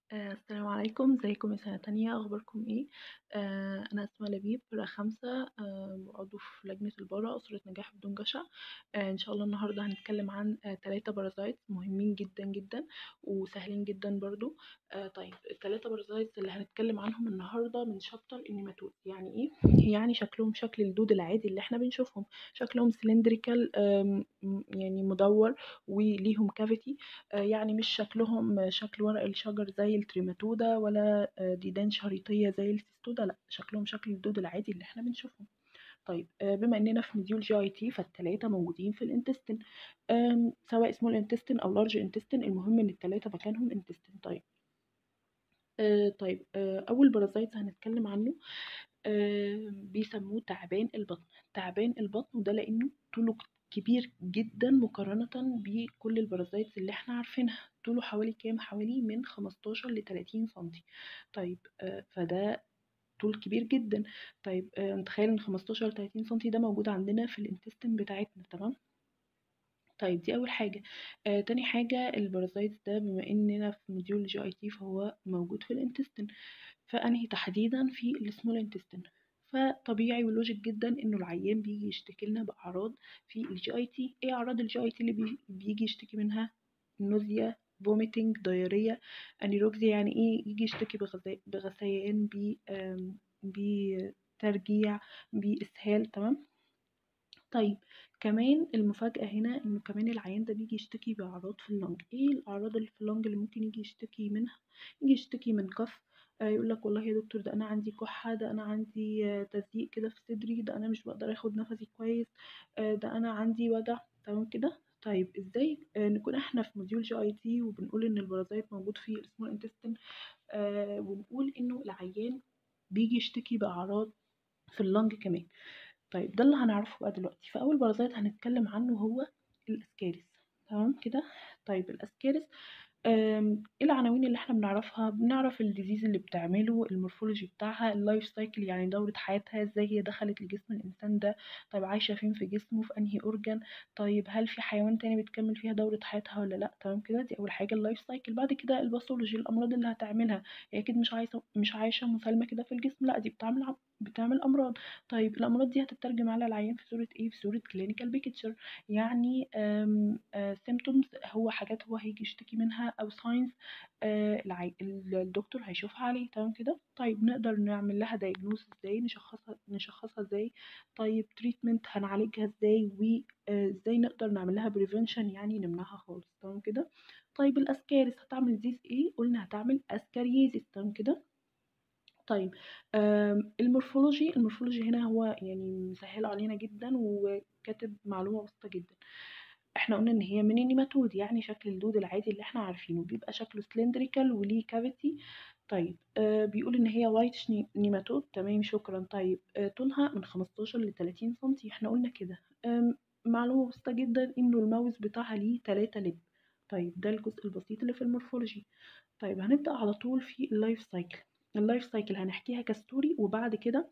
آآ السلام عليكم، إزيكم يا سنة تانية، أخباركم إيه؟ آآ أنا أسماء لبيب فرقة خامسة آآ عضو في لجنة البارا أسرة نجاح بدون جشع، آآ إن شاء الله النهارده هنتكلم عن آآ 3 parasites مهمين جدًا، جدًا وسهلين جدًا برضه. آآ طيب ال3 parasites اللي هنتكلم عنهم النهارده من chapter النيماتود، يعني إيه؟ يعني شكلهم شكل الدود العادي اللي إحنا بنشوفهم، شكلهم cylindrical آمم م يعني مدوّر وليهم cavity آآ يعني مش شكلهم شكل ورق الشجر زي التريماتودا ولا آآ ديدان شريطية زي السيستودا لأ، شكلهم شكل الدود العادي اللي إحنا بنشوفهم. طيب آآ بما إننا في module GIT فال3 موجودين في الintestine آمم سواء small intestine أو large intestine المهم إن ال3 مكانهم intestine. طيب آآ طيب آآ أول parasite هنتكلم عنه آآ بيسموه تعبان البطن، تعبان البطن وده لإنه طوله كبير جدًا مقارنةً بكل الparasites اللي إحنا عارفينها، طوله حوالي كام؟ حوالي من 15 ل30 سنتي. طيب آآ فده طول كبير جدًا. طيب آآ نتخيل إن 15 ل30 سنتي ده موجود عندنا في الintestine بتاعتنا تمام؟ طيب دي أول حاجة. آآ تاني حاجة الparasites ده بما إننا في module GIT فهو موجود في الintestine فأنهي تحديدًا في الsmall intestine. فطبيعي وlogic جدًا إنه العيان بييجي يشتكي لنا بأعراض في الGIT. إيه أعراض الGIT اللي بي بييجي يشتكي منها؟ nausea، vomiting، diarrhea، anorexia يعني إيه؟ ييجي يشتكي بغثا بغثيان، ب آمم بترجيع، بإسهال تمام؟ طيب كمان المفاجأة هنا إنه كمان العيان ده بييجي يشتكي بأعراض في الlung. إيه الأعراض اللي في الlung اللي ممكن ييجي يشتكي منها؟ ييجي يشتكي من كَف، آآ يقول لك والله يا دكتور ده أنا عندي كُحّة، ده أنا عندي تزييق كده في صدري، ده أنا مش باقدر آخد نفسي كويس، آآ ده أنا عندي وجع تمام كده؟ طيب إزاي آآ نكون إحنا في module GIT وبنقول إن الparasite موجود في الsmall intestine آآ ونقول إنه العيان بييجي يشتكي بأعراض في الlung كمان. طيب ده اللي هنعرفه بقى دلوقتي. فأول parasite هنتكلم عنه هو الأسكاريس تمام كده؟ طيب الأسكاريس آمم إيه العناوين اللي إحنا بنعرفها؟ بنعرف الdisease اللي بتعمله، الmorphology بتاعها، الlife cycle يعني دورة حياتها، إزاي هي دخلت لجسم الإنسان ده، طيب عايشة فين في جسمه، في أنهي organ، طيب هل في حيوان تاني بتكمل فيها دورة حياتها والّا لأ، تمام كده؟ دي أول حاجة الlife cycle. بعد كده الpathology الأمراض اللي هتعملها، هي أكيد مش عايزة مش عايشة مسالمة كده في الجسم لأ، دي بتعمل ع بتعمل أمراض. طيب الأمراض دي هتترجم على العيان في صورة إيه؟ في صورة clinical picture يعني آمم آآ symptoms هو حاجات هو هييجي يشتكي منها أو signs آآ العي ال الدكتور هيشوفها عليه تمام كده؟ طيب نقدر نعمل لها diagnose إزاي، نشخصها نشخصها إزاي، طيب treatment هنعالجها إزاي، وآآ إزاي نقدر نعمل لها prevention يعني نمنعها خالص تمام كده؟ طيب الأسكاريس هتعمل disease إيه؟ قلنا هتعمل ascariasis تمام كده؟ طيب آمم الmorphology الmorphology هنا هو يعني مسهّله علينا جدًا وكاتب معلومة بسيطة جدًا. إحنا قلنا إن هي من النيماتود يعني شكل الدود العادي اللي إحنا عارفينه، بيبقى شكله cylindrical وليه cavity. طيب آآ بيقول إن هي whitish ne nematode تمام شكرًا. طيب آآ طولها من 15 ل30 سنتي إحنا قلنا كده. آمم معلومة بسيطة جدًا إنه الماوس بتاعها ليه 3 لِب. طيب ده الجزء البسيط اللي في الmorphology. طيب هنبدأ على طول في الlife cycle. الlife cycle هنحكيها كstory وبعد كده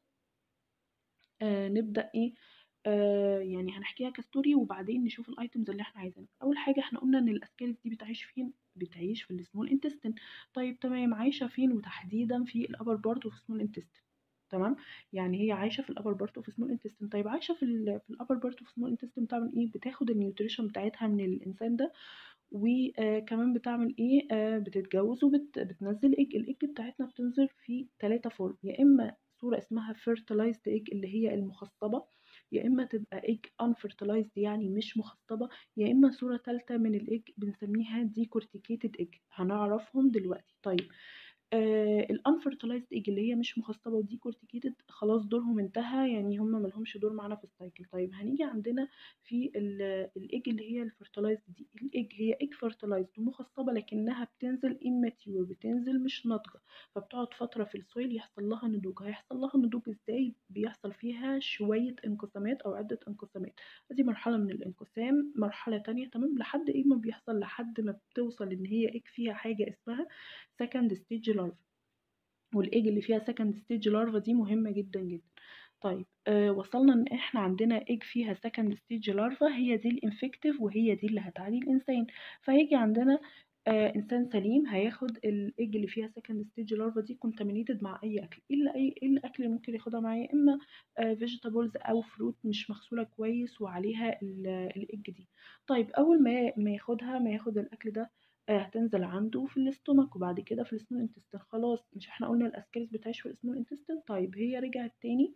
آآ نبدأ إيه، آآ يعني هنحكيها كstory وبعدين نشوف الitems اللي إحنا عايزينها. أول حاجة إحنا قلنا إن الأسكاريس دي بتعيش فين؟ بتعيش في الsmall intestine. طيب تمام، عايشة فين وتحديدًا في الupper part of small intestine تمام؟ يعني هي عايشة في الupper part of small intestine. طيب عايشة في ال في الupper part of small intestine بتعمل إيه؟ بتاخد الnutrition بتاعتها من الإنسان ده وآآ كمان بتعمل إيه، آآ بتتجوز وبت بتنزّل egg. الegg بتاعتنا بتنزل في 3 form يا إما صورة اسمها fertilized egg اللي هي المخصبة، يا إما تبقى egg unfertilized يعني مش مخصبة، يا إما صورة تالتة من الegg بنسميها decorticated egg هنعرفهم دلوقتي. طيب آآ الunfertilized egg اللي هي مش مخصبة وdecorticated خلاص دورهم انتهى، يعني هم ما لهمش دور معانا في الcycle. طيب هنيجي عندنا في ال الegg اللي هي الfertilized دي، الegg هي egg fertilized ومخصبة لكنها بتنزل immature بتنزل مش ناضجة، فبتقعد فترة في الsoil يحصل لها نضوج. هيحصل لها نضوج إزاي؟ بيحصل فيها شوية انقسامات أو عدة انقسامات. أدي مرحلة من الانقسام، مرحلة تانية تمام، لحد إيه ما بيحصل؟ لحد ما بتوصل إن هي egg فيها حاجة اسمها second stage larva والegg اللي فيها second stage larva دي مهمة جدًا، جدًا. طيب آآ وصلنا إن إحنا عندنا egg فيها second stage larva هي دي الinfective وهي دي اللي هتعدي الإنسان. فهييجي عندنا آه انسان سليم هياخد الايج اللي فيها سكند ستيج لارفا دي كونتامينيتد مع اي اكل الا اي ايه الاكل اللي ممكن ياخدها معاه يا اما فيجيتابلز او فروت مش مغسوله كويس وعليها الايج دي طيب اول ما ما ياخدها ما ياخد الاكل ده آه هتنزل عنده في الاستومك وبعد كده في السمول انتستين خلاص مش احنا قلنا الاسكاريس بتعيش في السمول انتستين طيب هي رجعت تاني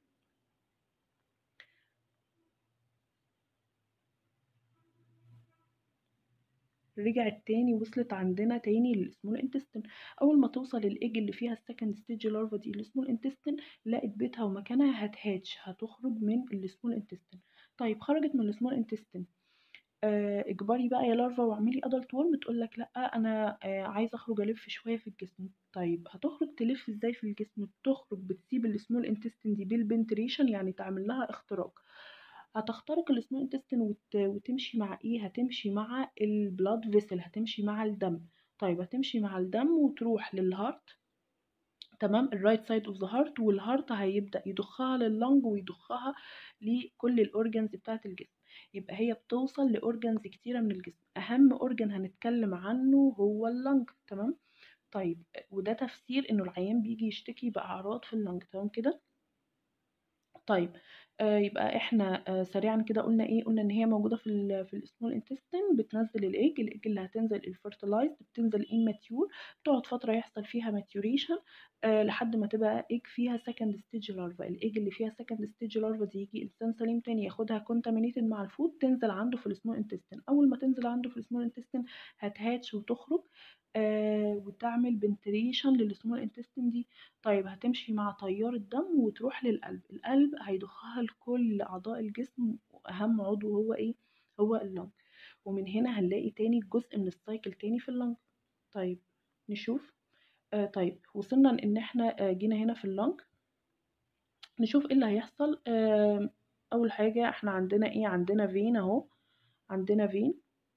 رجعت تاني وصلت عندنا تاني للسمول انتستين اول ما توصل الايج اللي فيها السكند ستيج لارفا دي السمول انتستين لقت بيتها ومكانها هتهاتش هتخرج من السمول انتستين طيب خرجت من السمول انتستين آه اجبري بقى يا لارفا واعملي ادلت ورم تقول لك لا انا آه عايزه اخرج الف شويه في الجسم طيب هتخرج تلف ازاي في الجسم تخرج بتسيب السمول انتستين دي بالبنتريشن يعني تعمل لها اختراق هتخترق السمول انتستين وت... وتمشي مع ايه هتمشي مع البلاد فيسل هتمشي مع الدم طيب هتمشي مع الدم وتروح للهارت تمام الرايت سايد اوف ذا هارت والهارت هيبدا يضخها لللنج ويضخها لكل الاورجنز بتاعه الجسم يبقى هي بتوصل لاورجنز كتيره من الجسم اهم اورجن هنتكلم عنه هو اللنج تمام طيب وده تفسير انه العيان بيجي يشتكي باعراض في اللنج تمام كده طيب آه يبقى احنا آه سريعا كده قلنا ايه قلنا ان هي موجوده في ال في السمول انتستين بتنزل الايج الايج اللي هتنزل الفيرتلايز بتنزل immature بتقعد فتره يحصل فيها maturation آه لحد ما تبقى ايج فيها سكند ستيج لارفا الايج اللي فيها سكند ستيج لارفا دي يجي انسان سليم تاني ياخدها كونتامينيتد مع الفود تنزل عنده في السمول انتستين اول ما تنزل عنده في السمول انتستين هتهاتش وتخرج آه وتعمل بنتريشن للسمول انتستين دي طيب هتمشي مع تيار الدم وتروح للقلب القلب هيضخها لكل اعضاء الجسم واهم عضو هو ايه هو اللنج ومن هنا هنلاقي تاني جزء من السايكل تاني في اللنج طيب نشوف آه طيب وصلنا ان احنا آه جينا هنا في اللنج نشوف ايه اللي هيحصل آه اول حاجه احنا عندنا ايه عندنا فين اهو عندنا فين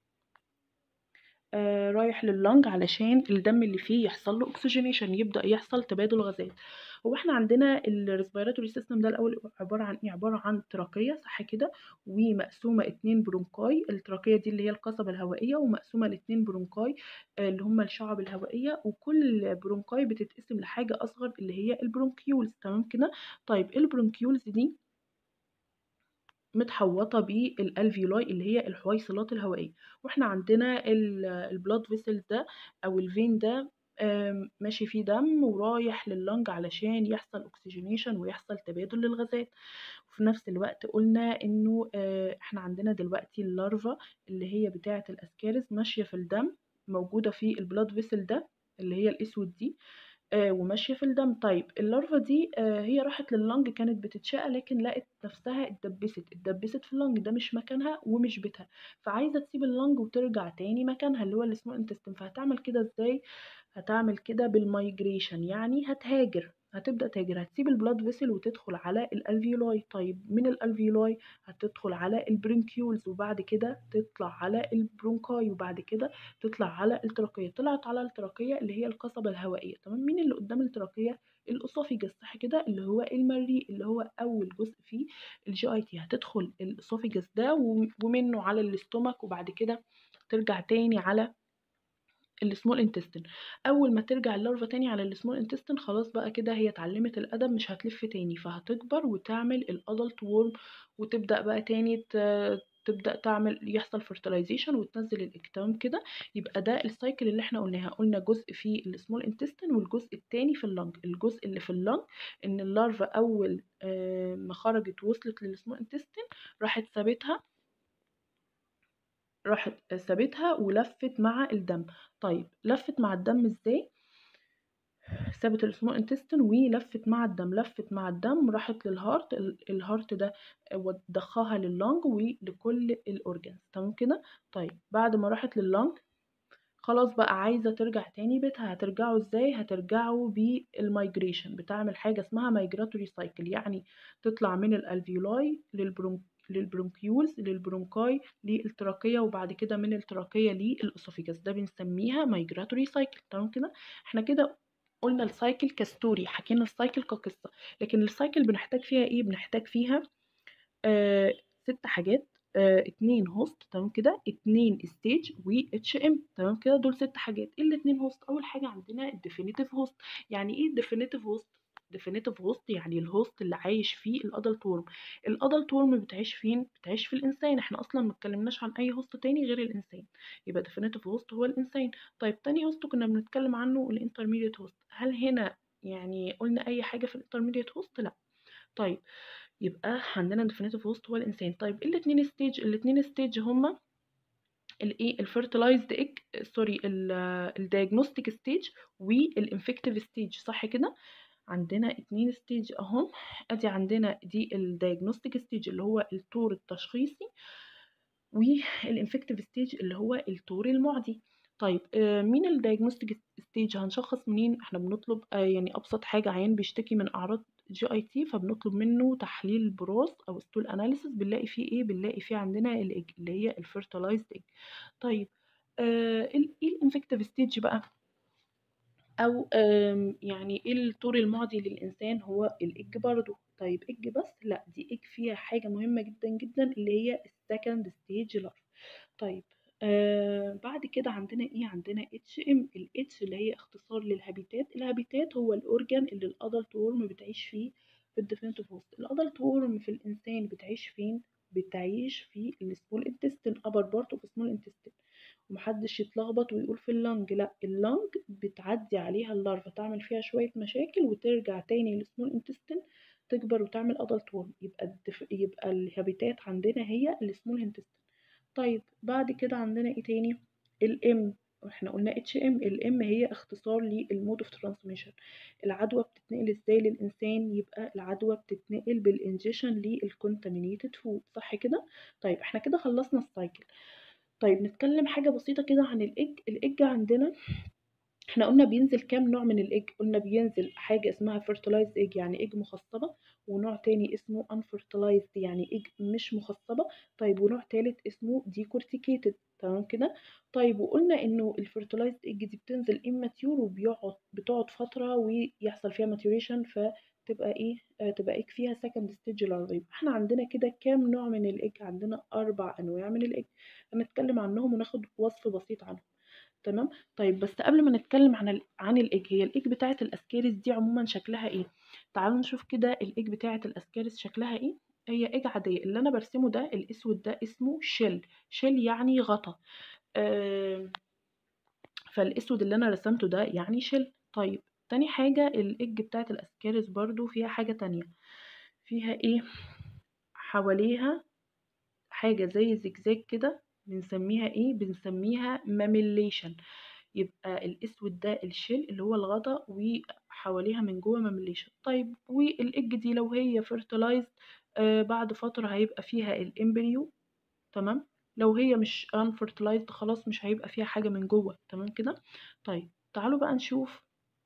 آه رايح لللنج علشان الدم اللي فيه يحصل له اوكسجينيشن يبدا يحصل تبادل غازات هو احنا عندنا الريسبيراتوري سيستم ده الاول عباره عن ايه عباره عن تراكيه صح كده ومقسومه اتنين برونكاي التراكيه دي اللي هي القصبه الهوائيه ومقسومه لاتنين برونكاي آه اللي هم الشعب الهوائيه وكل برونكاي بتتقسم لحاجه اصغر اللي هي البرونكيولز تمام كده طيب البرونكيولز دي متحوطة بالالفيولاي اللي هي الحويصلات الهوائية واحنا عندنا البلاد فيسل ده او الفين ده ماشي فيه دم ورايح لللنج علشان يحصل اوكسجينيشن ويحصل تبادل للغازات وفي نفس الوقت قلنا انه احنا عندنا دلوقتي اللارفا اللي هي بتاعة الاسكارس ماشية في الدم موجودة في البلاد فيسل ده اللي هي الاسود دي آه وماشيه في الدم طيب اللارفا دي آه هي راحت لللنج كانت بتتشقى لكن لقت نفسها اتدبست اتدبست في اللنج ده مش مكانها ومش بيتها فعايزه تسيب اللنج وترجع تاني مكانها اللي هو اللي اسمه انتستين فهتعمل كده ازاي هتعمل كده بالمايجريشن يعني هتهاجر هتبدا تهاجر هتسيب البلاد فيسل وتدخل على الالفيولاي طيب من الالفيولاي هتدخل على البرونكيولز وبعد كده تطلع على البرونكاي وبعد كده تطلع على التراكيه طلعت على التراكيه اللي هي القصبه الهوائيه تمام مين اللي قدام التراكيه الاسوفيجس صح كده اللي هو المريء اللي هو اول جزء فيه الجي اي تي هتدخل الاسوفيجس ده ومنه على الاستومك وبعد كده ترجع تاني على السمول انتستين اول ما ترجع اللارفا تاني على السمول انتستين خلاص بقى كده هي اتعلمت الادب مش هتلف تاني فهتكبر وتعمل الادلت وورم وتبدا بقى تاني تبدا تعمل يحصل فرتلايزيشن وتنزل الاكتام كده يبقى ده السايكل اللي احنا قلناها قلنا جزء في السمول انتستين والجزء التاني في اللنج الجزء اللي في اللنج ان اللارفا اول ما خرجت وصلت للسمول انتستين راحت سابتها راحت سابتها ولفت مع الدم طيب لفت مع الدم ازاي سابت السمول انتستين ولفت مع الدم لفت مع الدم راحت للهارت الهارت ده ضخها لللنج ولكل الاورجنز تمام كده طيب بعد ما راحت لللنج خلاص بقى عايزة ترجع تاني بيتها هترجعوا ازاي هترجعوا بالمايجريشن بتعمل حاجة اسمها مايجراتوري سايكل يعني تطلع من الالفيولاي للبرونك للبرونكيولز للبرونكاي للتراكية وبعد كده من التراكية للأسوفيجاس ده بنسميها مايجراتوري سايكل تمام كده احنا كده قلنا السايكل كستوري حكينا السايكل كقصة لكن السايكل بنحتاج فيها ايه بنحتاج فيها آه ست حاجات آه اتنين هوست تمام كده اتنين ستيج و اتش ام تمام كده دول ست حاجات ايه الاتنين هوست اول حاجه عندنا الديفينيتيف هوست يعني ايه الديفينيتيف هوست ديفينيتيف هوست يعني الهوست اللي عايش فيه الادلت ورم الادلت ورم بتعيش فين بتعيش في الانسان احنا اصلا ما اتكلمناش عن اي هوست تاني غير الانسان يبقى ديفينيتيف هوست هو الانسان طيب تاني هوست كنا بنتكلم عنه الانترميديت هوست هل هنا يعني قلنا اي حاجه في الانترميديت هوست لا طيب يبقى عندنا ديفينيتيف هوست هو الانسان طيب ايه الاتنين ستيج الاتنين ستيج هما الايه الفيرتلايزد ايج سوري الدايجنوستيك ستيج والانفكتيف ستيج صح كده عندنا اتنين ستيج اهم ادي عندنا دي الدايجنوستيك ستيج اللي هو الطور التشخيصي والانفكتيف ستيج اللي هو الطور المعدي طيب آه مين الدايجنوستيك ستيج هنشخص منين احنا بنطلب آه يعني ابسط حاجه عيان بيشتكي من اعراض جي اي تي فبنطلب منه تحليل براز او ستول اناليسيس بنلاقي فيه ايه بنلاقي فيه عندنا الايج اللي هي الفيرتلايزد ايج طيب آه ايه الانفكتيف ستيج بقى او يعني ايه الطور المعدي للانسان هو الايج برضو طيب ايج بس لا دي ايج فيها حاجه مهمه جدا جدا اللي هي السكند ستيج لارف طيب آه بعد كده عندنا ايه عندنا اتش ام الاتش اللي هي اختصار للهابيتات الهابيتات هو الاورجان اللي الادلت ورم بتعيش فيه في الديفينيتيف هوست الادلت ورم في الانسان بتعيش فين بتعيش في السمول انتستين ابر بارت اوف سمول انتستين ومحدش يتلخبط ويقول في اللنج لا اللنج بتعدي عليها اللارفا تعمل فيها شويه مشاكل وترجع تاني للسمول انتستين تكبر وتعمل ادلت ورم يبقى الدف... يبقى الهابيتات عندنا هي السمول انتستين طيب بعد كده عندنا ايه تاني الام احنا قلنا اتش ام الام هي اختصار للمود اوف ترانسميشن العدوى بتتنقل ازاي للانسان يبقى العدوى بتتنقل بالانجيشن للكونتامينيتد فود صح كده طيب احنا كده خلصنا السايكل طيب نتكلم حاجه بسيطه كده عن الايج الايج عندنا احنا قلنا بينزل كام نوع من الايج قلنا بينزل حاجه اسمها fertilized ايج يعني ايج مخصبه ونوع تاني اسمه unfertilized يعني ايج مش مخصبه طيب ونوع تالت اسمه decorticated تمام كده طيب وقلنا انه الفيرتلايزد ايج دي بتنزل immature وبيقعد بتقعد فتره ويحصل فيها maturation فتبقى ايه آه تبقى ايج فيها second stage larva يبقى احنا عندنا كده كام نوع من الايج عندنا اربع انواع من الايج هنتكلم عنهم وناخد وصف بسيط عنهم تمام طيب بس قبل ما نتكلم عن ال عن الايج هي الايج بتاعه الاسكاريس دي عموما شكلها ايه تعالوا نشوف كده الايج بتاعه الاسكاريس شكلها ايه هي ايج عاديه اللي انا برسمه ده الاسود ده اسمه شيل شيل يعني غطا آه فالاسود اللي انا رسمته ده يعني شيل طيب تاني حاجه الايج بتاعه الاسكاريس برضو فيها حاجه تانية فيها ايه حواليها حاجه زي زجزاج كده بنسميها ايه بنسميها ماميليشن يبقى الاسود ده الشيل اللي هو الغطا وحواليها من جوه ماميليشن طيب والايج دي لو هي فيرتلايزد آه بعد فتره هيبقى فيها الامبريو تمام لو هي مش unfertilized خلاص مش هيبقى فيها حاجه من جوه تمام كده طيب تعالوا بقى نشوف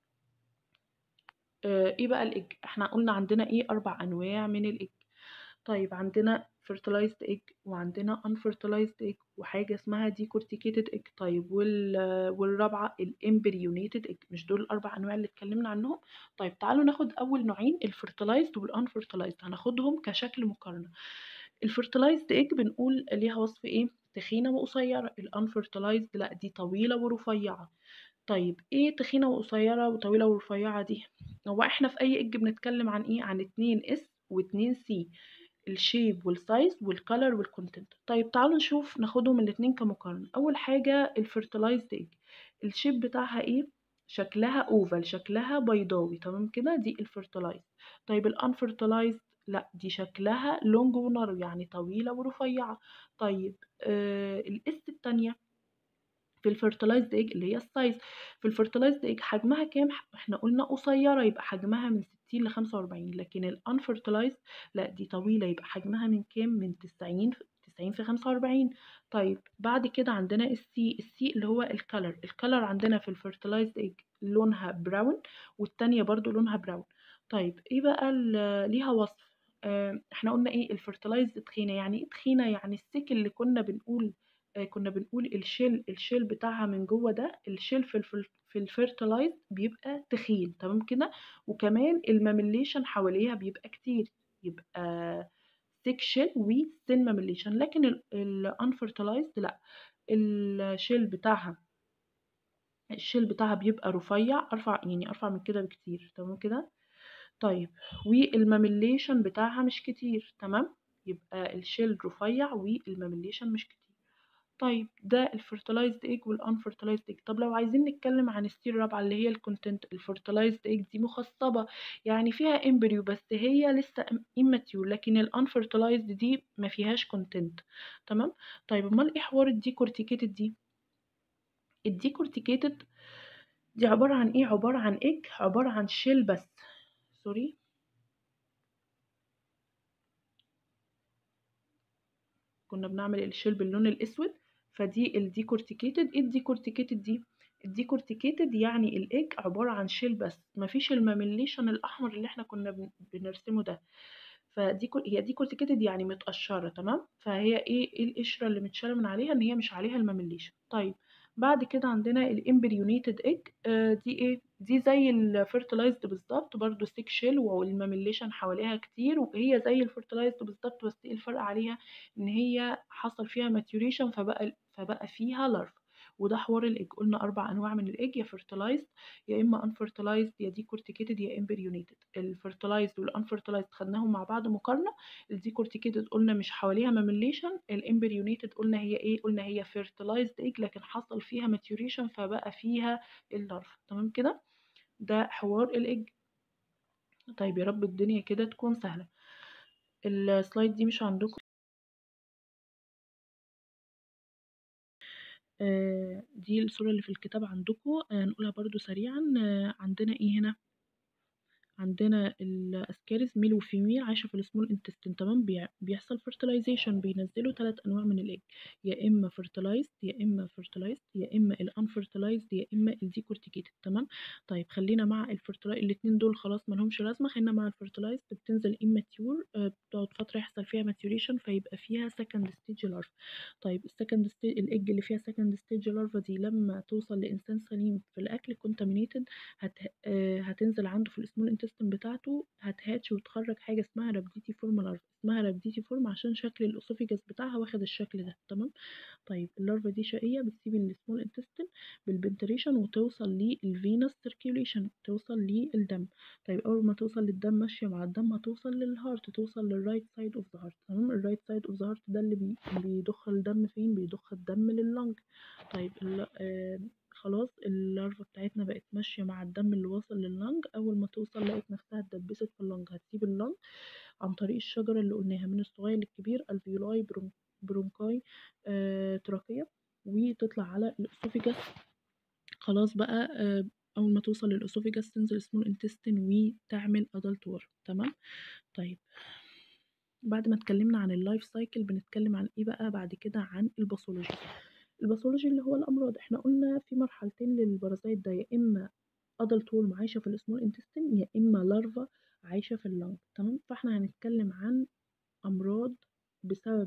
آه ايه بقى الايج احنا قلنا عندنا ايه اربع انواع من الايج طيب عندنا fertilized egg وعندنا unfertilized egg وحاجة اسمها decorticated egg طيب وال والرابعة الامبريونيتد egg مش دول الأربع أنواع اللي اتكلمنا عنهم طيب تعالوا ناخد أول نوعين الفرتلايزد والانفرتلايزد هناخدهم كشكل مقارنة الفرتلايزد egg بنقول ليها وصف ايه تخينة وقصيرة الانفرتلايزد لا دي طويلة ورفيعة طيب ايه تخينة وقصيرة وطويلة ورفيعة دي هو احنا في اي اج بنتكلم عن ايه عن اتنين اس واتنين سي الشيب والسايز والكالر والكونتنت طيب تعالوا نشوف ناخدهم الاتنين كمقارنة اول حاجة الفيرتلايزد ايج الشيب بتاعها ايه شكلها اوفال شكلها بيضاوي تمام كده دي الفيرتلايزد طيب الانفيرتلايزد لا دي شكلها لونج ونارو يعني طويلة ورفيعة طيب آه الاس التانية في الفيرتلايزد ايج اللي هي السايز في الفيرتلايزد ايج حجمها كام احنا قلنا قصيره يبقى حجمها من 60 ل 45 لكن الانفيرتلايزد لا دي طويله يبقى حجمها من كام من 90 90 في 45 طيب بعد كده عندنا السي السي اللي هو الكالر الكالر عندنا في الفيرتلايزد ايج لونها براون والتانية برضو لونها براون طيب ايه بقى ليها وصف اه احنا قلنا ايه الفيرتلايزد تخينه يعني ايه تخينه يعني السيك اللي كنا بنقول كنا بنقول الشيل الشيل بتاعها من جوه ده الشيل في الفل في الفيرتلايز بيبقى تخين تمام كده وكمان الماميليشن حواليها بيبقى كتير يبقى thick shell وthin mammillation لكن ال ال unfertilized لأ الشيل بتاعها الشيل بتاعها بيبقى رفيع أرفع يعني أرفع من كده بكتير تمام كده طيب والماميليشن بتاعها مش كتير تمام يبقى الشيل رفيع والماميليشن مش كتير طيب ده الفيرتلايزد ايج والانفيرتلايزد ايج طب لو عايزين نتكلم عن الستير الرابعه اللي هي الكونتنت الفيرتلايزد ايج دي مخصبه يعني فيها امبريو بس هي لسه اماتيور لكن الانفيرتلايزد دي ما فيهاش كونتنت تمام طيب امال ايه حوار الديكورتيكيتد دي الديكورتيكيتد دي عباره عن ايه عباره عن ايج عباره عن شيل بس سوري كنا بنعمل الشيل باللون الاسود فدي الديكورتيكيتد ايه الديكورتيكيتد دي الديكورتيكيتد يعني الايج عباره عن شيل بس مفيش الماميليشن الاحمر اللي احنا كنا بنرسمه ده فدي هي ديكورتيكيتد يعني متقشره تمام فهي ايه ايه القشره اللي متشاله من عليها ان هي مش عليها الماميليشن طيب بعد كده عندنا الامبريونيتد ايج آه دي ايه دي زي الفيرتلايزد بالظبط برضو ستيك شيل والماميليشن حواليها كتير وهي زي الفيرتلايزد بالظبط بس ايه الفرق عليها ان هي حصل فيها ماتيوريشن فبقى فبقى فيها لارف وده حوار الايج قلنا اربع انواع من الايج يا فيرتلايزد يا اما انفيرتلايزد يا ديكورتيكيتد يا امبريونيتد الفيرتلايزد والانفيرتلايزد خدناهم مع بعض مقارنه الديكورتيكيتد قلنا مش حواليها ماميليشن الامبريونيتد قلنا هي ايه قلنا هي فيرتلايزد ايج لكن حصل فيها ماتيوريشن فبقى فيها اللارف تمام كده ده حوار الايج طيب يا رب الدنيا كده تكون سهله السلايد دي مش عندكم آه دي الصورة اللي في الكتاب عندكم آه نقولها برضو سريعا آه عندنا ايه هنا عندنا الاسكاريز ميل وفيميل عايشه في السمول انتستين تمام بيحصل فيرتلايزيشن بينزلوا ثلاث انواع من الايج يا اما فيرتلايزد يا اما فيرتلايزد يا اما الانفيرتلايزد يا اما الديكورتيكيتد تمام طيب خلينا مع الفيرتلايزد الاثنين دول خلاص ما لهمش لازمه خلينا مع الفيرتلايزد بتنزل اماتيور بتقعد فتره يحصل فيها ماتيوريشن فيبقى فيها سكند ستيج لارفا طيب السكند ستيج الايج اللي فيها سكند ستيج لارفا دي لما توصل لانسان سليم في الاكل كونتامينيتد هت... هتنزل عنده في السمول السيستم بتاعته هتهاتش وتخرج حاجة اسمها رابديتي فورم لارفا اسمها رابديتي فورم عشان شكل الأسوفيجاس بتاعها واخد الشكل ده تمام طيب اللارفا دي شقية بتسيب السمول انتستين بالبنتريشن وتوصل للفينوس سيركيوليشن توصل للدم طيب أول ما توصل للدم ماشية مع الدم هتوصل للهارت توصل للرايت سايد اوف ذا هارت تمام الرايت سايد اوف ذا هارت ده اللي بي بيضخ الدم فين بيضخ الدم لللنج طيب آه خلاص اللارفا بتاعتنا بقت ماشية مع الدم اللي واصل لللنج أول ما توصل لقيت نفسها اتدبست في اللنج هتسيب اللنج عن طريق الشجرة اللي قلناها من الصغير للكبير الفيولاي برون برونكاي آه تراكية وتطلع على الأسوفيجاس خلاص بقى آه أول ما توصل للأسوفيجاس تنزل سمول انتستين وتعمل أدلت ورم تمام طيب بعد ما اتكلمنا عن اللايف سايكل بنتكلم عن ايه بقى بعد كده عن الباثولوجي الباثولوجي اللي هو الامراض احنا قلنا في مرحلتين للبارازيت ده يا اما ادلت ورم عايشه في السمول انتستين يا اما لارفا عايشه في اللنج تمام فاحنا هنتكلم عن امراض بسبب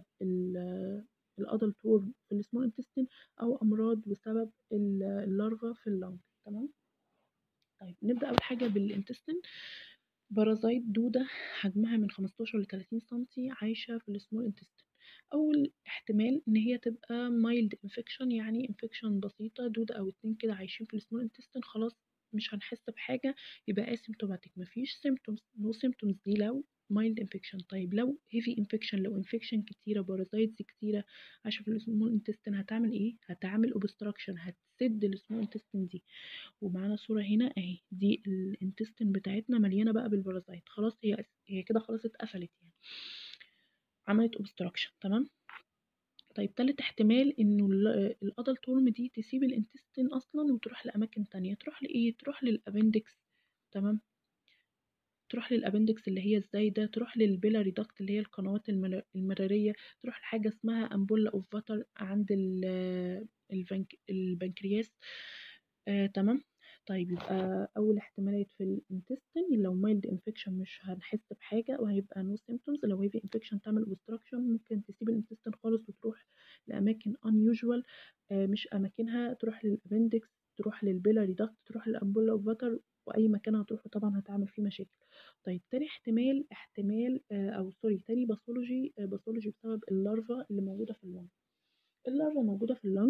الادلت ورم في السمول انتستين او امراض بسبب اللارفا في اللنج تمام طيب نبدا اول حاجه بالانتستين بارازيت دودة حجمها من 15 ل 30 سنتي عايشة في السمول انتستين أول احتمال إن هي تبقى مايلد انفكشن يعني انفكشن بسيطة دودة أو اتنين كده عايشين في السمول انتستين خلاص مش هنحس بحاجة يبقى اسيمتوماتيك مفيش سيمتومز نو سيمتومز دي لو مايلد انفكشن طيب لو هيفي انفكشن لو انفكشن كتيرة بارازايتس كتيرة عايشة في السمول انتستين هتعمل ايه هتعمل اوبستراكشن هتسد السمول انتستين دي ومعانا صورة هنا اهي دي الانتستين بتاعتنا مليانة بقى بالبارازايت خلاص هي هي كده خلاص اتقفلت يعني عملت اوبستراكشن تمام طيب تالت احتمال انه الادلت ورم دي تسيب الانتستين اصلا وتروح لاماكن تانية تروح لايه تروح للابندكس تمام تروح للابندكس اللي هي الزايده تروح للبيلاري داكت اللي هي القنوات المراريه تروح لحاجه اسمها امبولا اوف فاتر عند البنك البنكرياس آه تمام طيب يبقى اول احتمالات في الانتستين لو مايلد انفكشن مش هنحس بحاجه وهيبقى نو سيمبتومز لو هيفي انفكشن تعمل اوبستراكشن ممكن تسيب الانتستين خالص وتروح لاماكن unusual آه مش اماكنها تروح للابندكس تروح للبيلاري داكت تروح للامبولا اوف فاتر واي مكان هتروحه طبعا هتعمل فيه مشاكل طيب تاني احتمال احتمال آه، او سوري تاني باثولوجي آه، باثولوجي بسبب اللارفا اللي موجوده في اللنج اللارفا موجوده في اللنج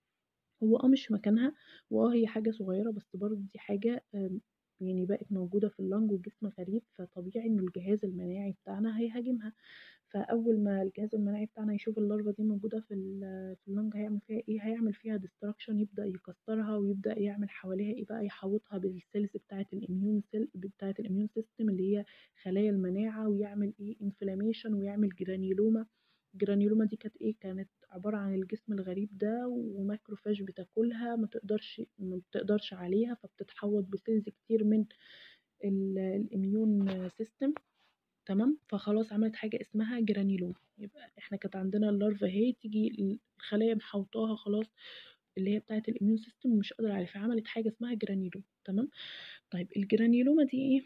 هو اه مش مكانها واه هي حاجه صغيره بس برضه دي حاجه آم، يعني بقت موجوده في اللنج وجسم غريب فطبيعي انه الجهاز المناعي بتاعنا هيهاجمها فاول ما الجهاز المناعي بتاعنا يشوف اللارفا دي موجوده في ال- في اللنج هيعمل فيها ايه هيعمل فيها ديستراكشن يبدا يكسرها ويبدا يعمل حواليها ايه بقى يحوطها بالسيلز بتاعه الاميون سيل بتاعه الاميون سيستم اللي هي خلايا المناعه ويعمل ايه انفلاميشن ويعمل جرانيولوما الجرانيولوما دي كانت ايه كانت عباره عن الجسم الغريب ده وماكروفاج بتاكلها ما تقدرش ما بتقدرش عليها فبتتحوط بسيلز كتير من ال- الاميون سيستم تمام فخلاص عملت حاجة اسمها جرانيلوم يبقى احنا كانت عندنا اللارفا اهي تيجي الخلايا محوطاها خلاص اللي هي بتاعة الاميون سيستم ومش قادرة عليها فعملت حاجة اسمها جرانيلوم تمام طيب الجرانيلوما دي ايه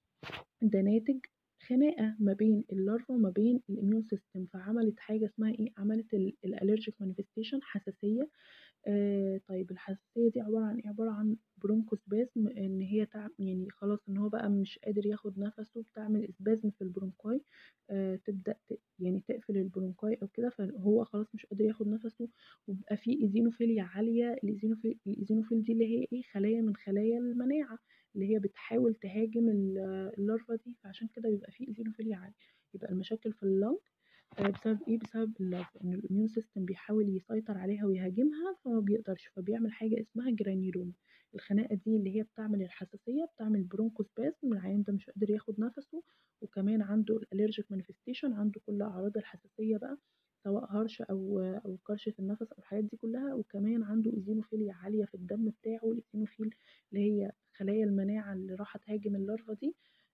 ده ناتج خناقة ما بين اللارفا وما بين الاميون سيستم فعملت حاجة اسمها ايه عملت الالرجيك مانيفستيشن حساسية آه طيب الحساسية دي عبارة عن ايه عبارة عن برونكوسبازم ان هي تع... يعني خلاص ان هو بقى مش قادر ياخد نفسه بتعمل اسبازم في البرونكاي آه تبدأ ت... يعني تقفل البرونكاي او كده فهو خلاص مش قادر ياخد نفسه وبقى في ايزينوفيليا عالية الايزينوفيل الايزينوفيل دي اللي هي ايه خلايا من خلايا المناعة اللي هي بتحاول تهاجم ال- اللارفا دي فعشان كده بيبقى في ايزينوفيليا عالية يبقى المشاكل في اللنج آه، بسبب ايه بسبب اللارفا ان الاميون سيستم بيحاول يسيطر عليها ويهاجمها فما بيقدرش فبيعمل حاجه اسمها جرانيولوما الخناقه دي اللي هي بتعمل الحساسيه بتعمل برونكوسباسم العيان ده مش قادر ياخد نفسه وكمان عنده الالرجيك مانيفستيشن عنده كل اعراض الحساسيه بقى سواء هرش او او كرشه النفس او الحاجات دي كلها وكمان عنده ايزينوفيليا عاليه في الدم بتاعه الايزينوفيل اللي هي خلايا المناعه اللي راح تهاجم اللارفا دي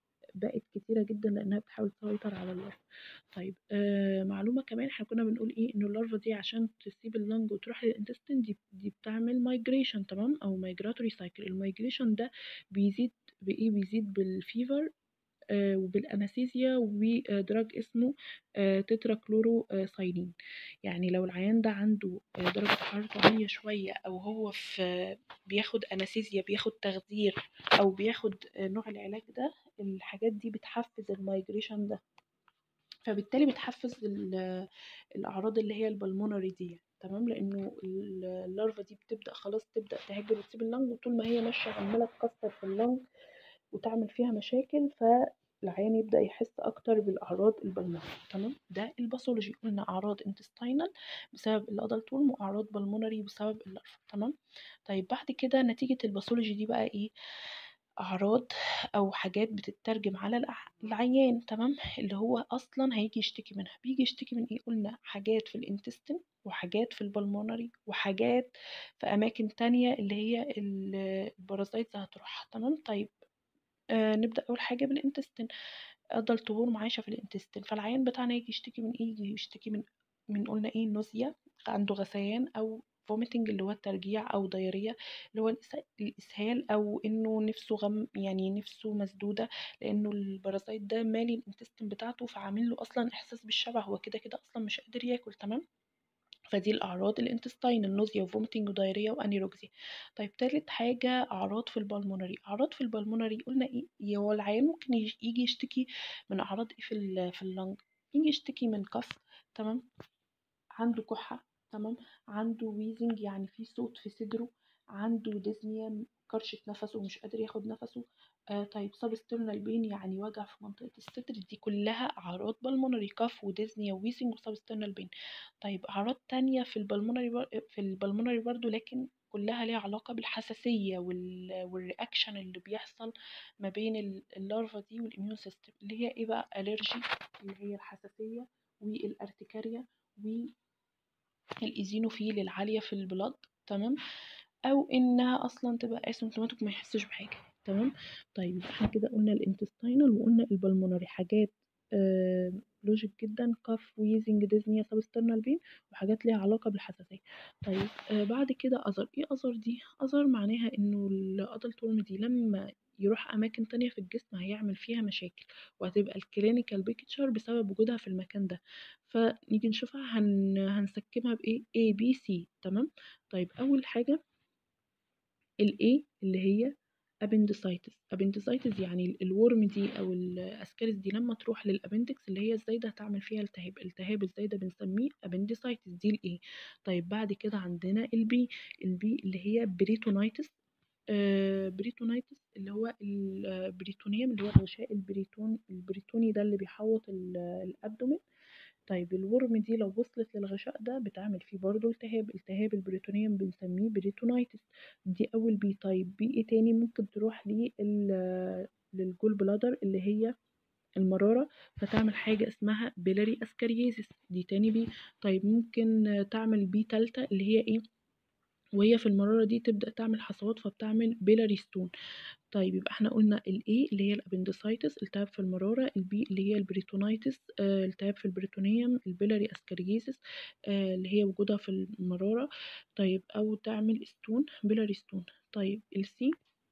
بقت كتيره جدا لانها بتحاول تسيطر على اللارفا طيب آه معلومة كمان احنا كنا بنقول ايه ان اللارفا دي عشان تسيب اللنج وتروح للانتستين دي بت- دي بتعمل مايجريشن تمام او مايجراتوري سايكل المايجريشن ده بيزيد بايه بيزيد بالفيفر آه وبالانستيزيا ودراج اسمه آه تترا كلورو آه سايلين يعني لو العيان ده عنده آه درجة حرارته عالية شوية او هو في بياخد انستيزيا بياخد تخدير او بياخد آه نوع العلاج ده الحاجات دي بتحفز المايجريشن ده فبالتالي بتحفز ال- الأعراض اللي هي البلمونري دي تمام لأنه ال- اللارفا دي بتبدأ خلاص تبدأ تهاجر وتسيب اللنج وطول ما هي ماشية عمالة تكسر في اللنج وتعمل فيها مشاكل فالعيان يبدأ يحس أكتر بالأعراض البلمونري تمام ده الباثولوجي قلنا أعراض انتستينال بسبب الأدلت وورم وأعراض بلمونري بسبب اللارفا تمام طيب بعد كده نتيجة الباثولوجي دي بقى إيه أعراض أو حاجات بتترجم على الع- العيان تمام اللي هو أصلا هيجي يشتكي منها بيجي يشتكي من إيه قلنا حاجات في الانتستين وحاجات في البلمونري وحاجات في أماكن تانية اللي هي ال- البارازايتس هتروحها تمام طيب آه نبدأ أول حاجة بالانتستين أدلت وورم عايشة في الانتستين فالعيان بتاعنا يجي يشتكي من إيه يجي يشتكي من من قلنا إيه نوزيا عنده غثيان أو فوميتنج اللي هو الترجيع أو دايرية اللي هو الإس- الإسهال أو إنه نفسه غم يعني نفسه مسدودة لأنه البارازايت ده مالي الانتستين بتاعته فعامل له أصلا إحساس بالشبع هو كده كده أصلا مش قادر ياكل تمام فدي الأعراض الانتستين النوزيا وفوميتنج ودايريا وأنيروكسيا طيب تالت حاجة أعراض في البلمونري أعراض في البلمونري قلنا إيه هو العيان ممكن يج- يجي يشتكي من أعراض إيه في ال- في اللنج يجي يشتكي من كف تمام عنده كحة تمام عنده ويزنج يعني في صوت في صدره عنده ديزنيا كرشة نفسه ومش قادر ياخد نفسه آه طيب سابسترنال بين يعني وجع في منطقة الصدر دي كلها أعراض بالمونري كاف وديزنيا وويزنج وسابسترنال بين طيب أعراض تانية في البلمونري بر... في البلمونري برضو لكن كلها ليها علاقة بالحساسية وال... والرياكشن اللي بيحصل ما بين ال- اللارفا دي والإميون سيستم اللي هي إيه بقى ألرجي اللي هي الحساسية والارتكاريا والايزينوفيل العالية في البلاد تمام او انها اصلا تبقى اسيمتوماتيك ما يحسش بحاجة تمام طيب يبقى احنا كده قلنا الانتستينال وقلنا البلمونري حاجات آه لوجيك جدا كاف ويزنج ديزنيا سابسترنال بين وحاجات ليها علاقة بالحساسية طيب آه بعد كده أذر ايه أذر دي أذر معناها انه الأدلت ورم دي لما يروح أماكن تانية في الجسم هيعمل فيها مشاكل وهتبقى الكلينيكال بيكتشر بسبب وجودها في المكان ده فنيجي نشوفها هن... هنسكبها بإيه A B C تمام طيب أول حاجة الايه اللي هي appendicitis appendicitis يعني الورم دي او الاسكارس دي لما تروح للابندكس اللي هي الزايده هتعمل فيها التهاب التهاب الزايده بنسميه appendicitis دي الايه طيب بعد كده عندنا البي البي اللي هي بريتونايتس آه بريتونايتس اللي هو البريتونيوم اللي هو الغشاء البريتون البريتوني ده اللي بيحوط الابدومين طيب الورم دي لو وصلت للغشاء ده بتعمل فيه برضه التهاب التهاب البريتونيوم بنسميه بريتونايتس دي اول بي طيب بي ايه تاني ممكن تروح للجول بلادر اللي هي المرارة فتعمل حاجة اسمها بيلاري اسكاريزيس دي تاني بي طيب ممكن تعمل بي تالتة اللي هي ايه وهي في المرارة دي تبدأ تعمل حصوات فبتعمل بيلاري ستون طيب يبقى احنا قلنا الاي اللي هي الابندسايتس التهاب في المرارة البي اللي هي البريتونايتس آه التهاب في البريتونيوم البيلاري اسكاريزيس آه اللي هي وجودها في المرارة طيب او تعمل ستون بيلاري ستون طيب السي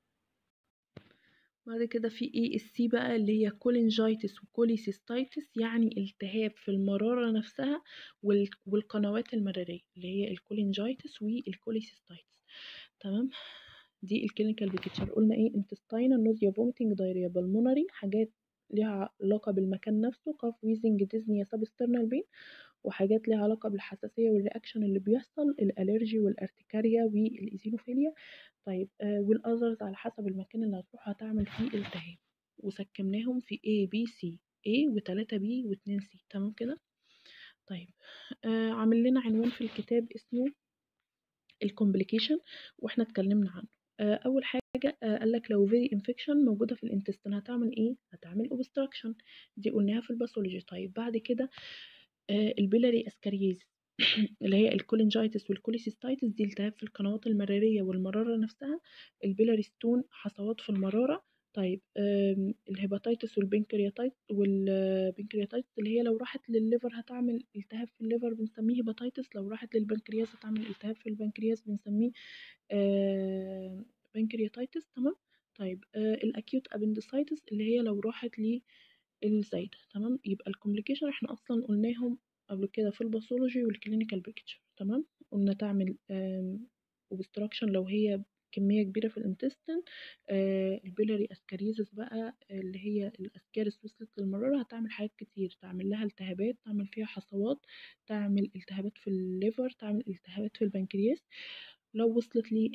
بعد كده في ايه السي بقى اللي هي كولينجايتس وكوليسيستايتس يعني التهاب في المرارة نفسها والقنوات المرارية اللي هي الكولينجايتس والكوليسيستايتس تمام دي الكلينيكال بيكتشر قلنا ايه انتستاينال نوزيا فوميتنج دايريا بالمونري حاجات ليها علاقة بالمكان نفسه كاف ويزنج ديزنيا سابسترنال بين وحاجات ليها علاقة بالحساسية والرياكشن اللي بيحصل الالرجي والارتكاريا والايزينوفيليا طيب آه والاذرز على حسب المكان اللي هتروح هتعمل فيه التهاب وسكمناهم في A B C A و3 B و2 C تمام كده طيب آه عامل لنا عنوان في الكتاب اسمه الكومبليكيشن واحنا اتكلمنا عنه آه اول حاجه آه قال لك لو فيري انفكشن موجوده في الانتستين هتعمل ايه هتعمل اوبستراكشن دي قلناها في الباثولوجي طيب بعد كده آه البيلاري اسكاريز اللي هي الكولينجايتس والكوليسيستايتس دي التهاب في القنوات المراريه والمراره نفسها البيلاري ستون حصوات في المراره طيب الهيباتيتس والبنكرياتايت والبنكرياتايتس اللي هي لو راحت للليفر هتعمل التهاب في الليفر بنسميه هيباتيتس لو راحت للبنكرياس هتعمل التهاب في البنكرياس بنسميه بنكرياتايتس تمام طيب الاكيوت ابندسايتس اللي هي لو راحت للزايده تمام يبقى الكومبليكيشن احنا اصلا قلناهم قبل كده في الباثولوجي والكلينيكال بيكتشر تمام قلنا تعمل اوبستراكشن لو هي كمية كبيرة في الانتستين آه البيلاري اسكاريزس بقى اللي هي الاسكارس وصلت للمرارة هتعمل حاجات كتير تعمل لها التهابات تعمل فيها حصوات تعمل التهابات في الليفر تعمل التهابات في البنكرياس لو وصلت لي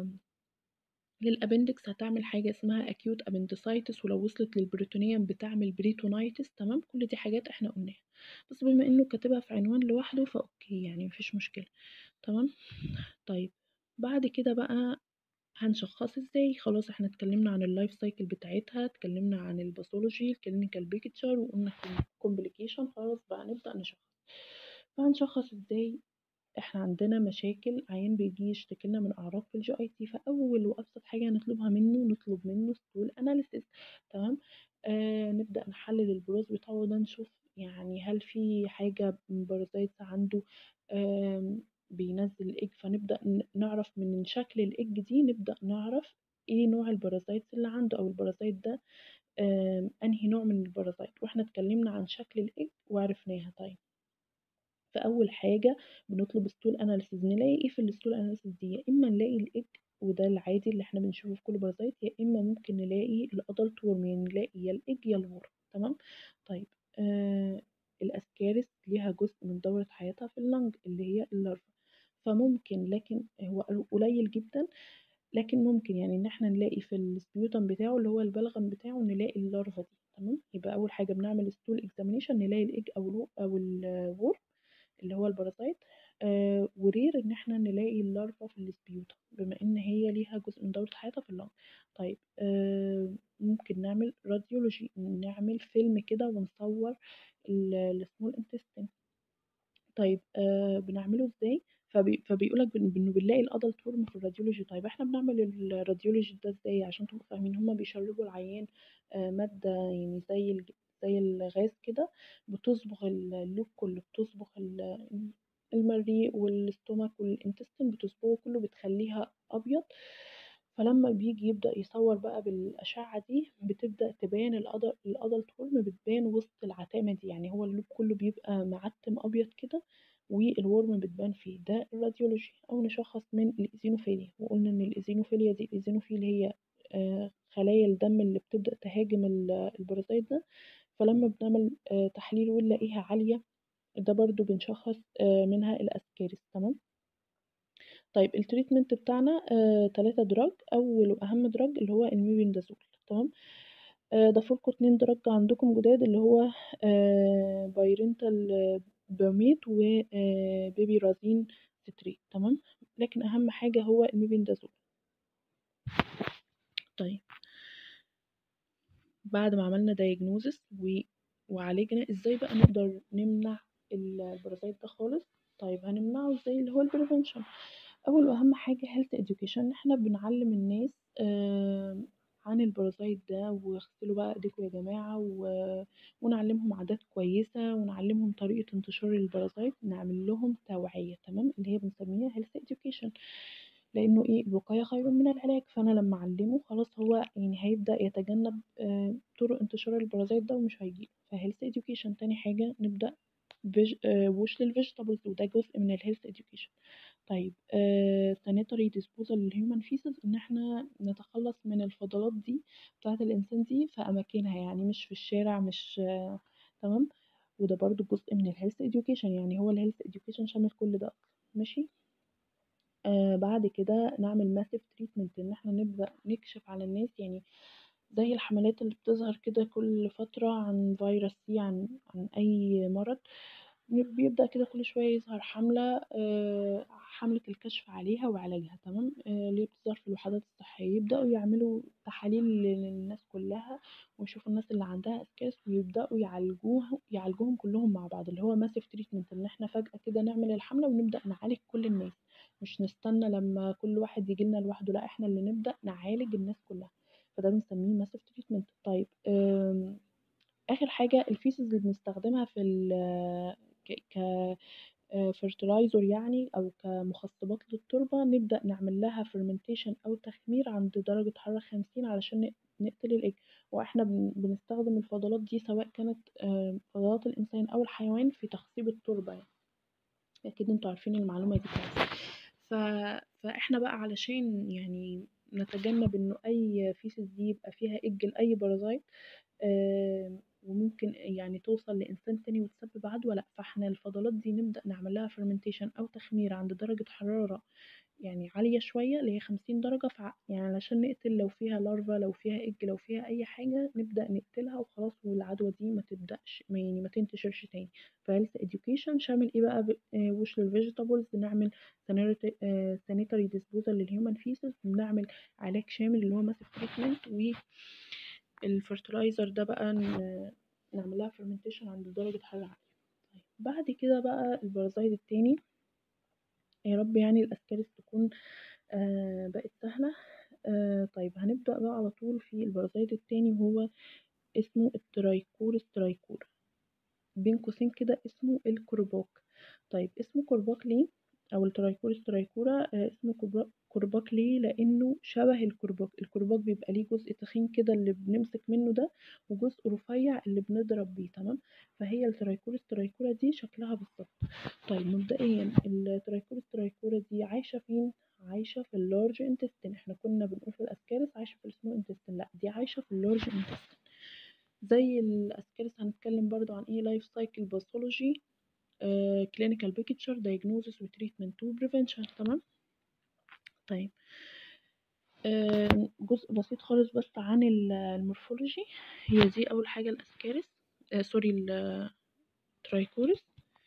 للابندكس هتعمل حاجة اسمها acute appendicitis ولو وصلت للبريتونيوم بتعمل بريتونايتس تمام كل دي حاجات احنا قلناها بس بما انه كاتبها في عنوان لوحده فاوكي يعني مفيش مشكلة تمام طيب بعد كده بقى هنشخص ازاي خلاص احنا اتكلمنا عن اللايف سايكل بتاعتها اتكلمنا عن الباثولوجي الكلينيكال بيكتشر وقلنا الكومبليكيشن خلاص بقى نبدأ نشخص فهنشخص ازاي احنا عندنا مشاكل عيان بيجي يشتكي لنا من اعراض في الجي اي تي فاول وابسط حاجه نطلبها منه نطلب منه ستول اناليسيس تمام آه نبدا نحلل البروز بتاعه ده نشوف يعني هل في حاجه بارازايتس عنده آه بينزل الايج فنبدا نعرف من شكل الايج دي نبدا نعرف ايه نوع البارازايتس اللي عنده او البارازايت ده آه انهي نوع من البارازايت واحنا اتكلمنا عن شكل الايج وعرفناها طيب فاول حاجه بنطلب ستول اناليسيز نلاقي ايه في الستول اناليسيز دي يا اما نلاقي الايج وده العادي اللي احنا بنشوفه في كل بارازايت يا اما ممكن نلاقي الادلت ورم يعني نلاقي يا الايج يا الورم تمام طيب آه الاسكارس ليها جزء من دوره حياتها في اللنج اللي هي اللارفا فممكن لكن هو قليل جدا لكن ممكن يعني ان احنا نلاقي في السبيوتم بتاعه اللي هو البلغم بتاعه نلاقي اللارفا دي تمام يبقى اول حاجه بنعمل ستول اكزامينيشن نلاقي الايج او الو او الورم اللي هو البارازايت آه ورير ان احنا نلاقي اللارفا في السبيوتا بما ان هي ليها جزء من دورة حياتها في اللنج طيب آه ممكن نعمل راديولوجي نعمل فيلم كده ونصور السمول انتستين طيب آه بنعمله ازاي فبي فبيقولك انه بنلاقي الادلت ورم في الراديولوجي طيب احنا بنعمل الراديولوجي ده ازاي عشان تبقوا فاهمين هما بيشربوا العيان آه ماده يعني زي الج... زي الغاز كده بتصبغ اللوب كله بتصبغ المريء والاستومك والانتستين بتصبغه كله بتخليها ابيض فلما بيجي يبدأ يصور بقى بالأشعة دي بتبدأ تبان الأدلت ورم بتبان وسط العتامة دي يعني هو اللوب كله بيبقى معتم أبيض كده والورم بتبان فيه ده الراديولوجي أو نشخص من الإيزينوفيليا وقلنا إن الإيزينوفيليا دي الإيزينوفيل هي آه، خلايا الدم اللي بتبدأ تهاجم ال- البارازيت ده فلما بنعمل آه، تحليل ونلاقيها عالية ده برضو بنشخص آه، منها الأسكاريس تمام طيب التريتمنت بتاعنا آه، تلاتة دراج أول وأهم دراج اللي هو الميبندازول تمام آه، ضافوا لكم اتنين دراج عندكم جداد اللي هو آه، بايرنتال برميت وبيبي رازين ستريت تمام لكن أهم حاجة هو الميبندازول طيب بعد ما عملنا دايجنوزس و... وعالجنا ازاي بقى نقدر نمنع ال- البارازيت ده خالص طيب هنمنعه ازاي اللي هو البريفنشن اول واهم حاجه هيلث education احنا بنعلم الناس آه عن البارازيت ده واغسلوا بقى ايديكم يا جماعه و... ونعلمهم عادات كويسه ونعلمهم طريقه انتشار البارازيت نعمل لهم توعيه تمام اللي هي بنسميها هيلث education لانه ايه الوقايه خير من العلاج فانا لما اعلمه خلاص هو يعني هيبدا يتجنب آه، طرق انتشار البارازيت ده ومش هيجيله فهيلث education تاني حاجه نبدا فيج... آه، وش للفيجيتابلز وده جزء من الهيلث education طيب آه sanitary disposal للهيومن فيسز ان احنا نتخلص من الفضلات دي بتاعة الانسان دي في اماكنها يعني مش في الشارع مش آه تمام وده برضو جزء من الهيلث education يعني هو الهيلث education شامل كل ده أصلاً. ماشي آه بعد كده نعمل ماسيف تريتمنت ان احنا نبدأ نكشف على الناس يعني زي الحملات اللي بتظهر كده كل فترة عن فيروس سي عن عن أي مرض بيبدأ كده كل شوية يظهر حملة آه، حملة الكشف عليها وعلاجها تمام آه، اللي هي بتظهر في الوحدات الصحية يبدأوا يعملوا تحاليل للناس كلها ويشوفوا الناس اللي عندها اسكاس ويبدأوا يعالجوها يعالجوهم كلهم مع بعض اللي هو ماسيف تريتمنت ان احنا فجأة كده نعمل الحملة ونبدأ نعالج كل الناس مش نستنى لما كل واحد يجيلنا لوحده لا احنا اللي نبدأ نعالج الناس كلها فده بنسميه ماسيف تريتمنت طيب آم، اخر حاجه الفيسز اللي بنستخدمها في ال ك ك fertilizer يعني او كمخصبات للتربه نبدا نعمل لها fermentation او تخمير عند درجه حراره 50 علشان نق- نقتل الايج واحنا بن- بنستخدم الفضلات دي سواء كانت آه، فضلات الانسان او الحيوان في تخصيب التربه يعني اكيد انتوا عارفين المعلومه دي كويس ف... فاحنا بقى علشان يعني نتجنب انه اي فيسز دي يبقى فيها اج لاي بارازايت آم، وممكن يعني توصل لإنسان تاني وتسبب عدوى لأ فاحنا الفضلات دي نبدأ نعمل لها fermentation أو تخمير عند درجة حرارة يعني عالية شوية اللي هي خمسين درجة فع يعني علشان نقتل لو فيها لارفا لو فيها إج لو فيها أي حاجة نبدأ نقتلها وخلاص والعدوى دي ما تبدأش ما يعني ما تنتشرش تاني فهيلث education شامل ايه بقى ب- آه، وش للفيجيتابلز بنعمل sanitary disposal للهيومن فيسز وبنعمل علاج شامل اللي هو ماسيف تريتمنت و الفرتلايزر ده بقى ن- نعمل لها fermentation عند درجة حرارة عالية طيب بعد كده بقى البرازيل التاني يا رب يعني الأسكاريس تكون آه بقت سهلة آه طيب هنبدأ بقى على طول في البرازيل التاني وهو اسمه الترايكورس ترايكور بين قوسين كده اسمه الكرباك طيب اسمه كرباك ليه او الترايكورس ترايكورا آه اسمه كربا- كرباك ليه لانه شبه الكرباك الكرباك بيبقى ليه جزء تخين كده اللي بنمسك منه ده وجزء رفيع اللي بنضرب بيه تمام فهي الترايكورس ترايكورا دي شكلها بالظبط طيب مبدئيا الترايكورس ترايكورا دي عايشه فين عايشه في اللارج انتستين احنا كنا بنقول في الاسكارس عايشه في السمول انتستين لا دي عايشه في اللارج انتستين زي الاسكارس هنتكلم برضو عن ايه لايف سايكل باثولوجي كلينيكال بيكتشر دايجنوزس وتريتمنت وبريفنشن تمام طيب آه، جزء بسيط خالص بس عن ال- المورفولوجي هي دي اول حاجه الاسكارس آه سوري الترايكورس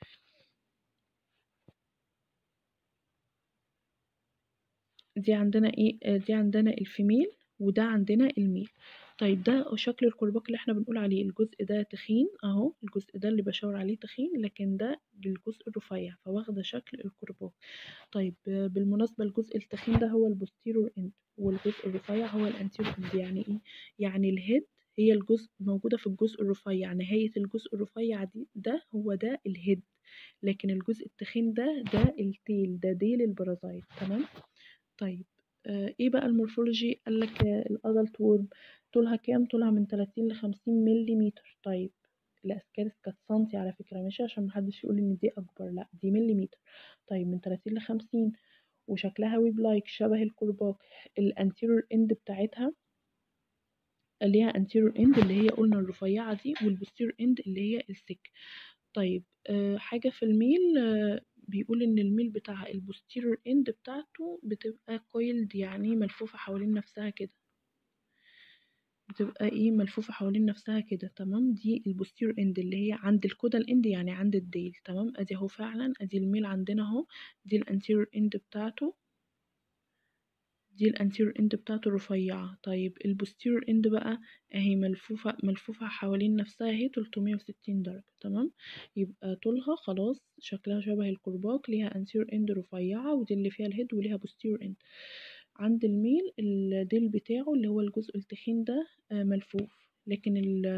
دي عندنا ايه آه، دي عندنا الفيميل وده عندنا الميل طيب ده شكل الكرباج اللي احنا بنقول عليه الجزء ده تخين اهو الجزء ده اللي بشاور عليه تخين لكن ده بالجزء الرفيع فواخده شكل الكرباج طيب آه، بالمناسبة الجزء التخين ده هو البوستيرور اند والجزء الرفيع هو الانتيرور اند يعني ايه يعني الهيد هي الجزء موجودة في الجزء الرفيع نهاية الجزء الرفيع دي ده هو ده الهيد لكن الجزء التخين ده ده التيل ده ديل البرازيت تمام طيب آه ايه بقى المورفولوجي قالك آه الادلت وورم طولها كام طولها من 30 ل 50 مليمتر طيب الاسكارس كانت سنتي على فكرة ماشي عشان محدش يقول ان دي اكبر لا دي مليمتر طيب من 30 ل 50 وشكلها ويب لايك شبه الكرباج الانتيرور اند بتاعتها ليها انتيرور اند اللي هي قلنا الرفيعة دي والبوستيرور اند اللي هي السك طيب آه حاجة في الميل آه بيقول ان الميل بتاع البوستيرور اند بتاعته بتبقى كويلد يعني ملفوفة حوالين نفسها كده بتبقى ايه ملفوفة حوالين نفسها كده تمام دي البوستيرور اند اللي هي عند الكودال اند يعني عند الديل تمام ادي اهو فعلا ادي الميل عندنا اهو دي الانتيرور اند بتاعته دي الانتيرور اند بتاعته رفيعة طيب البوستيرور اند بقى اهي ملفوفة ملفوفة حوالين نفسها اهي 360 درجة تمام يبقى طولها خلاص شكلها شبه الكرباج ليها انتيرور اند رفيعة ودي اللي فيها الهيد وليها بوستيرور اند عند الميل الديل بتاعه اللي هو الجزء التخين ده ملفوف لكن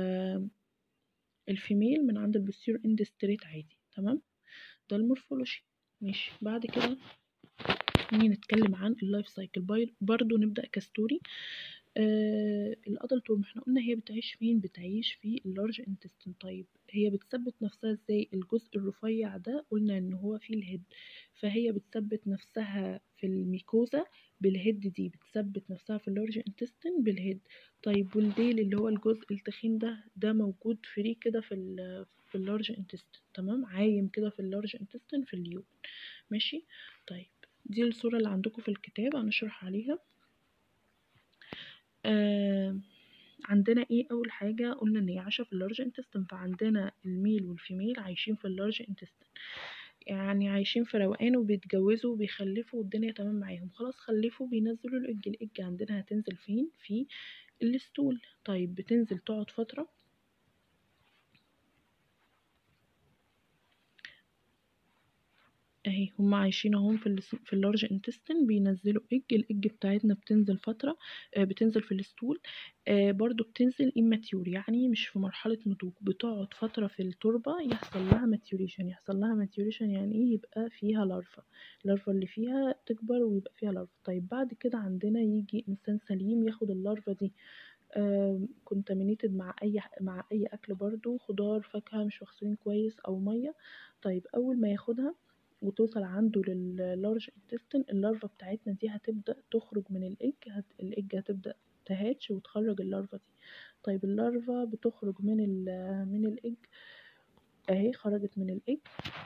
الفيميل من عند البوستيرور اند ستريت عادي تمام ده المورفولوجي ماشي بعد كده نيجي نتكلم عن اللايف سايكل برضو نبدأ كستوري آه الادلت ورم احنا قلنا هي بتعيش فين بتعيش في اللارج انتستين طيب هي بتثبت نفسها ازاي الجزء الرفيع ده قلنا ان هو فيه الهيد فهي بتثبت نفسها في الميكوزا بالهيد دي بتثبت نفسها في اللارج انتستين بالهيد طيب والديل اللي هو الجزء التخين ده ده موجود فري كده في ال في اللارج انتستين تمام عايم كده في اللارج انتستين في اليوم ماشي طيب دي الصورة اللي عندكم في الكتاب هنشرح عليها آه عندنا ايه اول حاجة قلنا ان هي عايشة في اللارج انتستين فعندنا الميل والفيميل عايشين في اللارج انتستين يعني عايشين في روقان وبيتجوزوا وبيخلفوا والدنيا تمام معاهم خلاص خلفوا بينزلوا الاج الاج عندنا هتنزل فين في الستول طيب بتنزل تقعد فترة اهي هما عايشين اهم في في اللارج انتستين بينزلوا اج الاج بتاعتنا بتنزل فتره آه بتنزل في الستول آه برضو بتنزل immature يعني مش في مرحله نضوج بتقعد فتره في التربه يحصل لها ماتيوريشن يحصل لها ماتيوريشن يعني ايه يبقى فيها لارفا اللارفا اللي فيها تكبر ويبقى فيها لارفا طيب بعد كده عندنا يجي انسان سليم ياخد اللارفا دي كونتامينيتد مع اي مع اي اكل برضو خضار فاكهه مش مغسولين كويس او ميه طيب اول ما ياخدها وتوصل عنده لللارج انتستين اللارفا بتاعتنا دي هتبدأ تخرج من الايج هت... الايج هتبدأ تهاتش وتخرج اللارفا دي طيب اللارفا بتخرج من ال من الايج اهي خرجت من الايج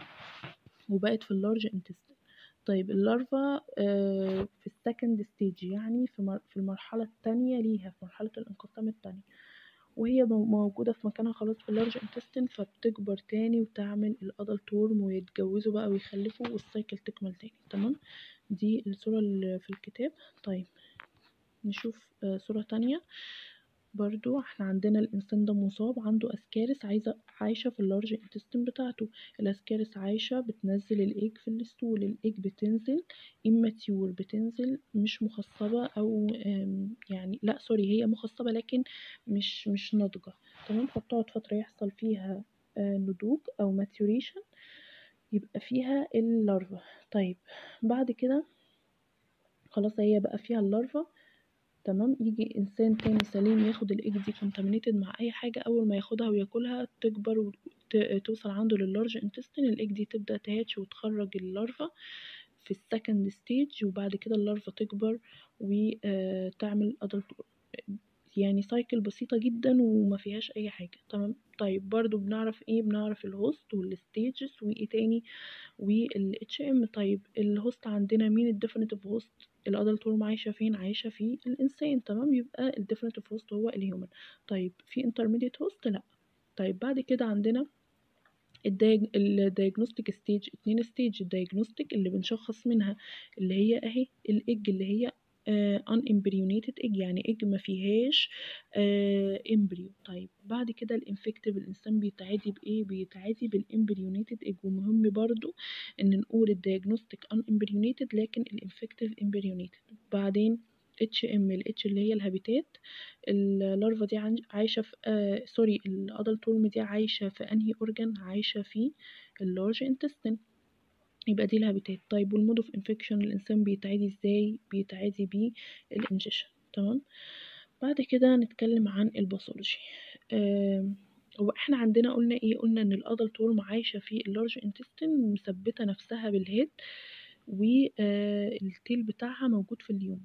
وبقت في اللارج انتستين طيب اللارفا آه في السكند ستيج يعني في, مر... في المرحلة التانية ليها في مرحلة الانقسام التانية وهي موجودة في مكانها خلاص في اللارج انتستين فبتكبر تاني وتعمل الادلت ورم ويتجوزوا بقى ويخلفوا والسايكل تكمل تاني تمام دي الصورة اللي في الكتاب طيب نشوف صورة تانية برضو احنا عندنا الانسان ده مصاب عنده اسكارس عايزة عايشة في اللارج انتستين بتاعته الاسكارس عايشة بتنزل الايج في الستول الايج بتنزل immature بتنزل مش مخصبة او يعني لا سوري هي مخصبة لكن مش مش ناضجة تمام فبتقعد فترة يحصل فيها نضوج او maturation يبقى فيها اللارفا طيب بعد كده خلاص هي بقى فيها اللارفا تمام يجي انسان تاني سليم ياخد الايج دي كونتامينيتد مع اي حاجه اول ما ياخدها وياكلها تكبر وتوصل عنده لللارج انتستين الايج دي تبدا تهاتش وتخرج اللارفا في السكند ستيج وبعد كده اللارفا تكبر وتعمل ادلت يعني سايكل بسيطه جدا وما فيهاش اي حاجه تمام طيب برضو بنعرف ايه بنعرف الهوست والستيجز وايه تاني والاتش ام طيب الهوست عندنا مين الديفينيتيف هوست الادلت ورم عايشه فين عايشه في الانسان تمام يبقى الديفينيتيف هوست هو الهيومن طيب في انترميديت هوست لا طيب بعد كده عندنا الدايجنوستيك ستيج اتنين ستيج الدايجنوستيك اللي بنشخص منها اللي هي اهي الايج اللي هي ان امبريونيتد ايج يعني ايج ما فيهاش امبريو طيب بعد كده الانفكتيف الانسان بيتعادي بايه بيتعادي بالامبريونيتد ايج ومهم برضو ان نقول الدياجنوستيك ان امبريونيتد لكن الانفكتيف امبريونيتد بعدين اتش ام الاتش اللي هي الهابيتات اللارفا دي عايشه في آه سوري الادلت ورم دي عايشه في انهي اورجان عايشه في اللارج انتستين يبقى دي الهابيتات طيب والمود اوف انفكشن الانسان بيتعادي ازاي بيتعادي بيه الانجيشن تمام بعد كده نتكلم عن الباثولوجي آه هو إحنا عندنا قُلنا إيه، قُلنا إن الadult worm عايشة في الlarge intestine مثبّتة نَفْسها بالhead و آآ الtail بتاعها موجود في اليوم،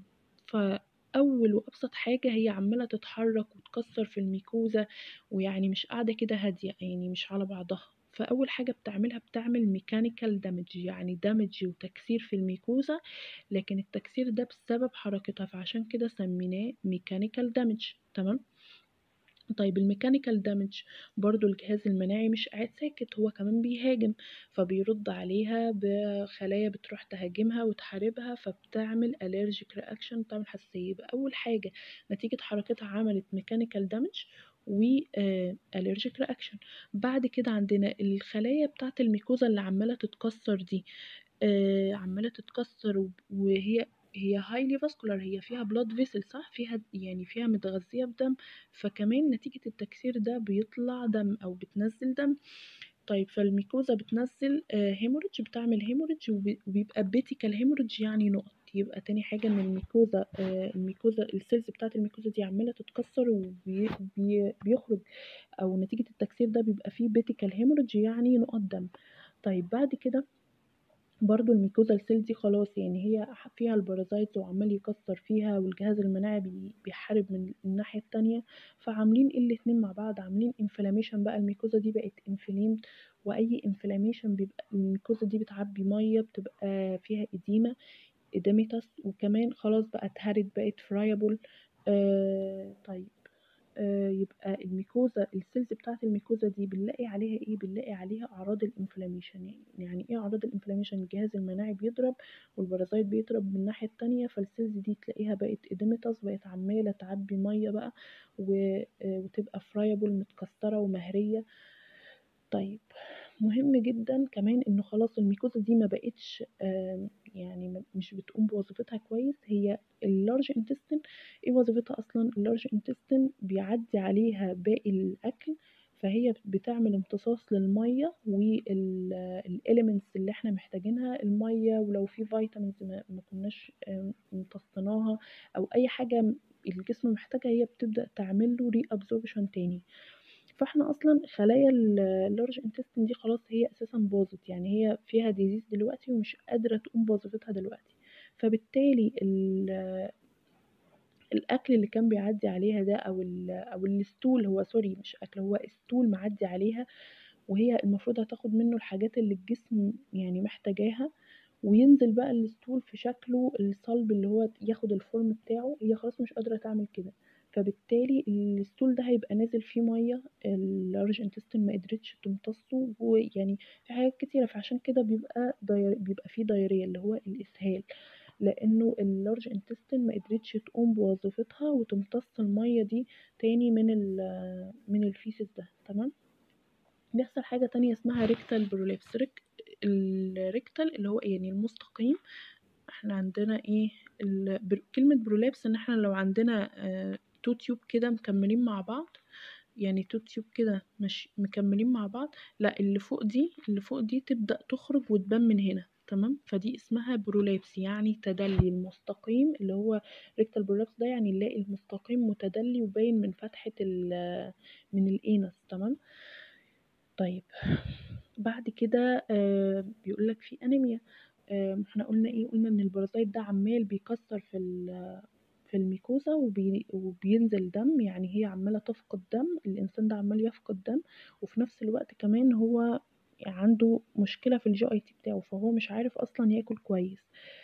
فأول وأبسط حاجة هي عمّالة تتحرّك وتكسّر في الميكوزا ويعني مش قاعدة كده هادية، يعني مش على بعضها، فأول حاجة بتعملها بتعمل mechanical damage يعني damage وتكسير في الميكوزا، لكن التكسير ده بسبب حركتها، فعشان كده سميناه mechanical damage تمام؟ طيب الmechanical damage برضه الجهاز المناعي مش قاعد ساكت، هو كمان بيهاجم، فبيرُد عليها بخلايا بتروح تهاجمها وتحاربها، فبتعمل allergic reaction بتعمل حساسية، يبقى أول حاجة نتيجة حركتها عملت mechanical damage و آآ allergic reaction. بعد كده عندنا الخلايا بتاعة الميكوزا اللي عمّالة تتكسّر دي، آآ عمّالة تتكسّر وب وهي هي highly vascular هي فيها blood vessel صح؟ فيها يعني فيها متغذية بدم، فكمان نتيجة التكسير ده بيطلع دم أو بتنزّل دم. طيب فالميكوزا بتنزّل آآ hemorrhage بتعمل hemorrhage وب وبيبقى vertical hemorrhage يعني نقط، يبقى تاني حاجة إن الميكوزا آآ الميكوزا الcells بتاعة الميكوزا دي عمّالة تتكسّر وبي بي بيخرج أو نتيجة التكسير ده بيبقى في vertical hemorrhage يعني نقط دم. طيب بعد كده برضه الميكوزا الcell دي خلاص يعني هي ح فيها الparasites وعمّال يكسّر فيها والجهاز المناعي بي بيحارب من الناحية التانية، فعاملين إيه الاتنين مع بعض، عاملين inflammation بقى الميكوزا دي بقت inflamed وأي inflammation بيبقى الميكوزا دي بتعبّي مَيّة بتبقى فيها إديمة edematous وكمان خلاص بقى اتهرت بقت friable آآ طيب آآ يبقى الميكوزا الcells بتاعة الميكوزا دي بنلاقي عليها إيه، بنلاقي عليها أعراض الinflammation يعني يعني إيه أعراض الinflammation الجهاز المناعي بيضرب والparasite بيضرب من الناحية التانية، فالcells دي تلاقيها بقت edematous بقت عمّالة تعبّي مَيّة بقى و آآ وتبقى friable متكسّرة ومهرية. طيب مهم جدًا كمان إنه خلاص الميكوزا دي ما بقتش آمم يعني م مش بتقوم بوظيفتها كويس، هي الlarge intestine إيه وظيفتها أصلًا؟ الlarge intestine بيعدّي عليها باقي الأكل، فهي بتعمل امتصاص للمَيّة وال الelements اللي إحنا محتاجينها، المَيّة ولو في vitamins ما ما كناش آمم امتصيناها أو أي حاجة الجسم محتاجها هي بتبدأ تعمل له reabsorption تاني. فإحنا أصلًا خلايا ال الlarge intestine دي خلاص هي أساسًا باظت، يعني هي فيها disease دلوقتي ومش قادرة تقوم بوظيفتها دلوقتي، فبالتالي ال الأكل اللي كان بيعدّي عليها ده أو ال أو الstool هو sorry مش أكل هو stool معدّي عليها وهي المفروض هتاخد منه الحاجات اللي الجسم يعني محتاجاها، وينزل بقى الstool في شكله الصلب اللي هو ياخد الform بتاعه، هي خلاص مش قادرة تعمل كده، فبالتالي الstool ده هيبقى نازل فيه مَيّة الlarge intestine ما قدرتش تمتصه ويعني في حاجات كتيرة، فعشان كده بيبقى داي بيبقى في diarrhea اللي هو الإسهال، لإنه الlarge intestine ما قدرتش تقوم بوظيفتها وتمتص المَيّة دي تاني من ال من الفيسز ده تمام؟ بيحصل حاجة تانية اسمها rectal prolapse ريك الrectal اللي هو يعني المستقيم، إحنا عندنا إيه ال بر كلمة prolapse إن إحنا لو عندنا آآ 2 tube كده مكمّلين مع بعض، يعني 2 tube كده مش مكمّلين مع بعض، لأ اللي فوق دي اللي فوق دي تبدأ تخرج وتبان من هنا تمام؟ فدي اسمها prolapse يعني تدلّي المستقيم اللي هو rectal prolapse ده يعني نلاقي المستقيم متدلّي وباين من فتحة ال من الanus تمام؟ طيب بعد كده آآ بيقول لك في أنيميا آآ إحنا قُلنا إيه، قُلنا إن الparasite ده عمّال بيكسّر في ال في الميكوزا وبي وبينزل دم، يعني هي عمّالة تفقد دم، الإنسان ده عمّال يفقد دم، وفي نفس الوقت كمان هو عنده مشكلة في الGIT بتاعه، فهو مش عارف أصلًا ياكل كويس.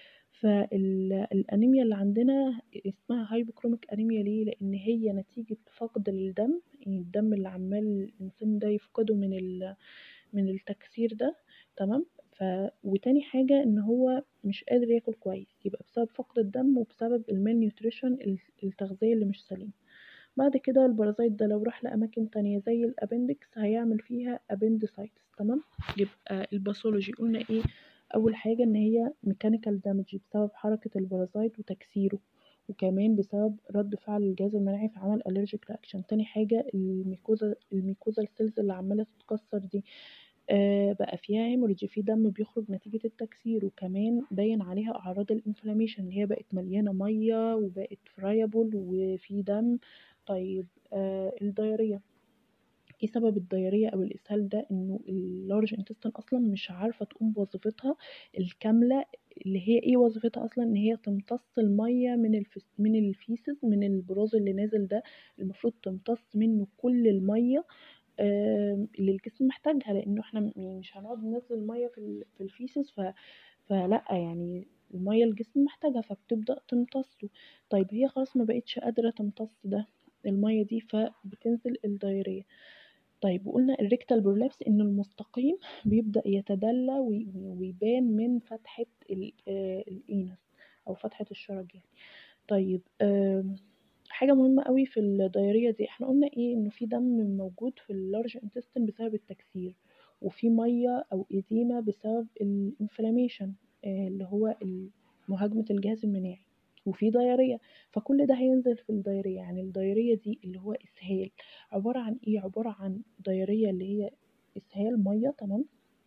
فال الأنيميا اللي عندنا اسمها hypochromic anemia ليه؟ لإن هي نتيجة فقد الدم، يعني الدم اللي عمّال الإنسان ده يفقده من ال من التكسير ده تمام؟ ف وتاني حاجة إن هو مش قادر ياكل كويس، يبقى بسبب فقد الدم وبسبب الmalnutrition ال التغذية اللي مش سليمة. بعد كده الparasite ده لو راح لأماكن تانية زي الappendix هيعمل فيها appendicitis تمام؟ يبقى الpathology قُلنا إيه، أول حاجة إن هي mechanical damage بسبب حركة الparasite وتكسيره، وكمان بسبب رَد فعل الجهاز المناعي فعمل allergic reaction. تاني حاجة الميكوزا الميكوزا الcells اللي عمّالة تتكسّر دي آآ بقى فيها hemorrhage في دم بيخرج نتيجة التكسير، وكمان باين عليها أعراض الinflammation اللي هي بقت مليانة مَيّة وبقت friable وفي دم. طيب آآ الdiarrhea ايه سبب الديارية او الاسهال ده انه اللارج انتستين اصلا مش عارفة تقوم بوظيفتها الكاملة اللي هي ايه وظيفتها اصلا ان هي تمتص المية من الفس من الفيسز من البراز اللي نازل ده المفروض تمتص منه كل المية آم، اللي الجسم محتاجها لانه احنا م- يعني مش هنقعد ننزل مية في ال- في الفيسز ف فلا يعني المية الجسم محتاجها فبتبدأ تمتصه طيب هي خلاص ما بقتش قادرة تمتص ده المية دي فبتنزل الدايرية طيب وقلنا الريكتال برولابس ان المستقيم بيبدأ يتدلى وي- ويبان من فتحة ال- آه، الإينس او فتحة الشرج يعني طيب آم، حاجة مهمة قوي في الدايرية دي احنا قلنا ايه انه في دم موجود في اللارج انتستين بسبب التكسير وفي مية او اديمة بسبب الانفلاميشن اللي هو ال- مهاجمة الجهاز المناعي وفي دايرية فكل ده هينزل في الدايرية يعني الدايرية دي اللي هو اسهال عبارة عن ايه عبارة عن دايرية اللي هي اسهال مية تمام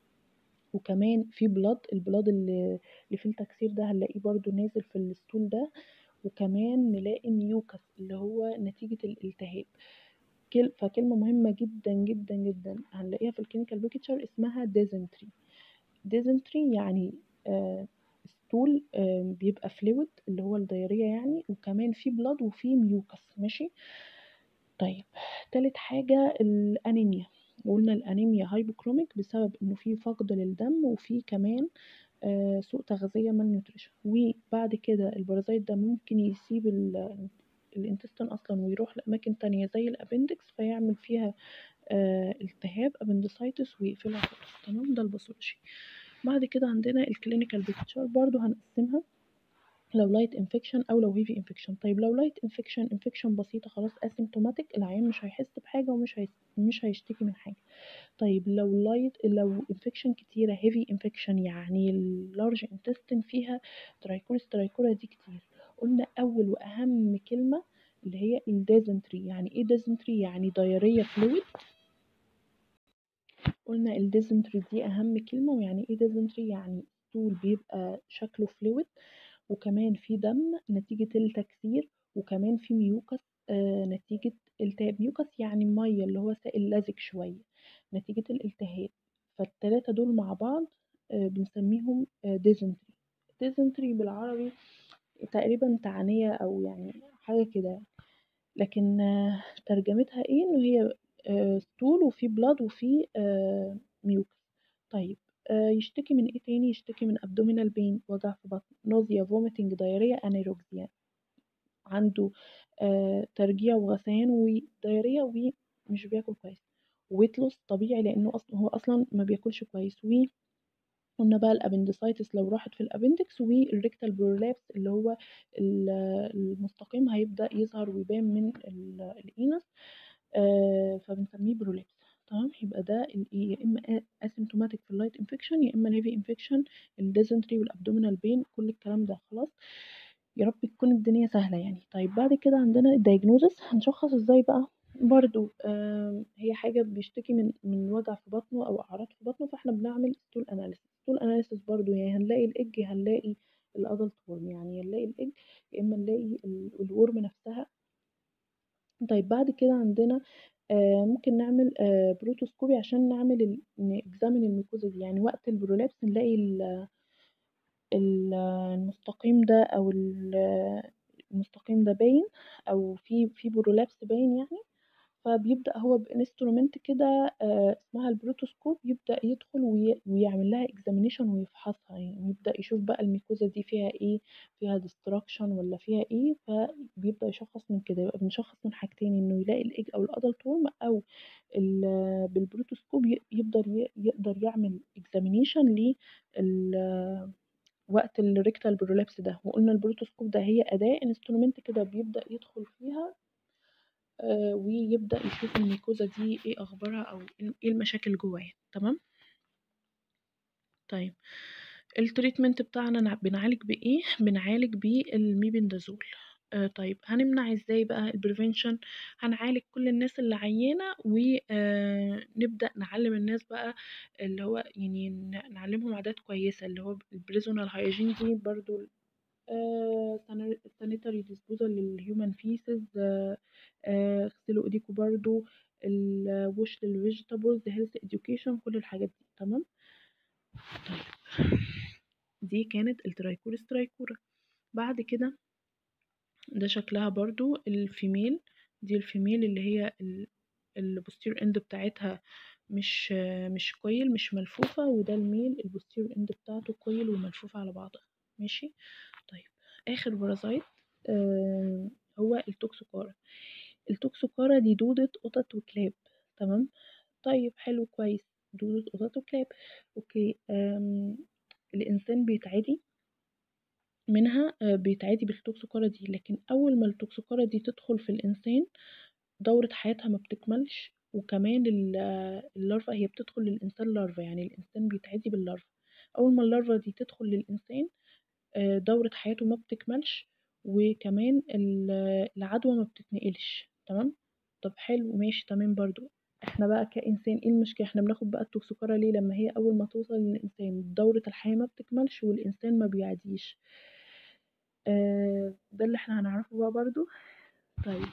وكمان في بلاد البلاد اللي اللي فيه التكسير ده هنلاقيه برضو نازل في الستول ده وكمان نلاقي ميوكس اللي هو نتيجة الالتهاب كل- فكلمة مهمة جدا جدا جدا هنلاقيها في الكلينيكال بيكتشر اسمها ديزنتري ديزنتري يعني آه ستول آه بيبقى فلويد اللي هو الدايرية يعني وكمان في بلاد وفي ميوكس ماشي طيب تالت حاجة الأنيميا قلنا الأنيميا هايبوكروميك بسبب إنه في فقد للدم وفي كمان آه سوء تغذية مال نيوتريشن وبعد كده البارازيت ده ممكن يسيب ال- الانتستين أصلا ويروح لأماكن تانية زي الأبندكس فيعمل فيها آه التهاب أبندسايتس ويقفلها خالص تمام ده الباثولوجي بعد كده عندنا الكلينيكال بيكتشر برضو هنقسمها لو لايت انفكشن او لو هيفي انفكشن طيب لو لايت انفكشن انفكشن بسيطه خلاص اسيمتوماتيك العيان مش هيحس بحاجه ومش هيس... مش هيشتكي من حاجه طيب لو لايت لو انفكشن كتيره هيفي انفكشن يعني اللارج انتستين فيها ترايكورس ترايكورا دي كتير قلنا اول واهم كلمه اللي هي الديزنتري يعني ايه ديزنتري يعني دايريه فلويد قلنا الديزنتري دي اهم كلمه ويعني ايه ديزنتري يعني ستول بيبقى شكله فلويد وكمان في دم نتيجة التكسير وكمان في ميوكس آه نتيجة التهاب ميوكس يعني مية اللي هو سائل لزج شوية نتيجة الالتهاب فالتلاتة دول مع بعض آه بنسميهم آه ديزنتري ديزنتري بالعربي تقريبا تعنية أو يعني حاجة كده لكن آه ترجمتها ايه انه هي آه ستول وفي بلاد وفي آه ميوكس طيب آه يشتكي من ايه تاني يشتكي من abdominal pain وجع في بطن نوزيا vomiting diarrhea انيروكسيا عنده آه ترجيع وغثيان ودايريا ومش بياكل كويس ويت لوس طبيعي لانه اصلا هو اصلا ما بياكلش كويس و قلنا بقى الابندسايتس لو راحت في الابندكس والريكتال برولابس اللي هو ال- المستقيم هيبدأ يظهر ويبان من ال- الإينس آه فبنسميه برولابس تمام يبقى ده ال- يا اما اسيمتوماتيك في اللايت انفكشن يا اما الهيفي انفكشن الديزنتري والابدومينال بين كل الكلام ده خلاص يا رب تكون الدنيا سهله يعني طيب بعد كده عندنا الدايجنوزس هنشخص ازاي بقى برضو آه هي حاجه بيشتكي من من وجع في بطنه او اعراض في بطنه فاحنا بنعمل ستول اناليسيس ستول اناليسيس برضو يعني هنلاقي الايج هنلاقي الادلت ورم يعني هنلاقي الايج يا اما نلاقي ال- الورم نفسها طيب بعد كده عندنا آه ممكن نعمل آه بروتوسكوبي عشان نعمل نكزامن الميكوزا دي يعني وقت البرولابس نلاقي ال- ال- المستقيم ده او ال- المستقيم ده باين او في في برولابس باين يعني فبيبدأ هو بانسترومنت كده آه، اسمها البروتوسكوب يبدأ يدخل وي- ويعمل لها اكزامينيشن ويفحصها يعني يبدأ يشوف بقى الميكوزا دي فيها ايه فيها ديستراكشن ولا فيها ايه فبيبدأ يشخص من كده يبقى بنشخص من حاجتين انه يلاقي الايج او الادلت ورم او ال- بالبروتوسكوب ي- يقدر ي- يقدر يعمل اكزامينيشن لل وقت الريكتال برولابس ده وقلنا البروتوسكوب ده هي أداة انسترومنت كده بيبدأ يدخل فيها آه ويبدأ يشوف الميكوزا دي ايه اخبارها او ايه المشاكل جواها تمام طيب التريتمنت بتاعنا نع- بنعالج بايه بنعالج بالميبندازول آه طيب هنمنع ازاي بقى البريفنشن هنعالج كل الناس اللي عيانه ونبدا نعلم الناس بقى اللي هو يعني ن- نعلمهم عادات كويسه اللي هو البريزونال هايجين دي برضو sanitary disposal للhuman feces آه، آه، اغسلوا ايديكوا برضو الوش للفيجيتابلز health education كل الحاجات دي تمام طيب دي كانت الترايكورس ترايكورا بعد كده ده شكلها برضو الفيميل دي الفيميل اللي هي البوستير اند بتاعتها مش مش كويل مش ملفوفة وده الميل البوستير اند بتاعته كويل وملفوفة على بعضها ماشي طيب اخر بارازايت آه هو التوكسوكارا التوكسوكارا دي دودة قطط وكلاب تمام طيب حلو كويس دودة قطط وكلاب اوكي آم الانسان بيتعدي منها آه، بيتعدي بالتوكسوكارا دي لكن اول ما التوكسوكارا دي تدخل في الانسان دورة حياتها ما بتكملش وكمان ال- اللارفا هي بتدخل للإنسان لارفا يعني الإنسان بيتعدي باللارفا أول ما اللارفا دي تدخل للإنسان آه، دورة حياته ما بتكملش وكمان ال- العدوى ما بتتنقلش تمام طب حلو ماشي تمام برضو احنا بقى كإنسان ايه المشكلة احنا بناخد بقى التوكسيكارا ليه لما هي أول ما توصل للإنسان دورة الحياة ما بتكملش والإنسان ما بيعديش آه، ده اللي احنا هنعرفه بقى برضو طيب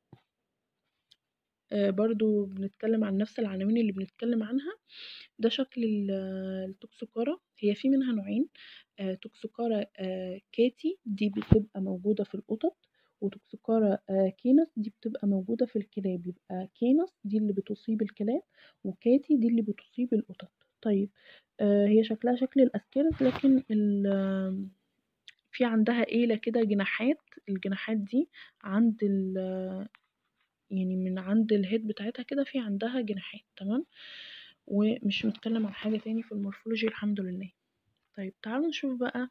آه، برضو بنتكلم عن نفس العناوين اللي بنتكلم عنها ده شكل ال- التوكسوكارا هي في منها نوعين آه، توكسوكارا آه، كاتي دي بتبقى موجودة في القطط وتوكسوكارا آه، كينس دي بتبقى موجودة في الكلاب يبقى كينس دي اللي بتصيب الكلاب وكاتي دي اللي بتصيب القطط طيب آه، هي شكلها شكل الأسكيرز لكن ال- آم، في عندها ايلة كده جناحات الجناحات دي عند ال يعني من عند الهيد بتاعتها كده في عندها جناحات تمام ومش بنتكلم عن حاجة تاني في المورفولوجي الحمد لله طيب تعالوا نشوف بقى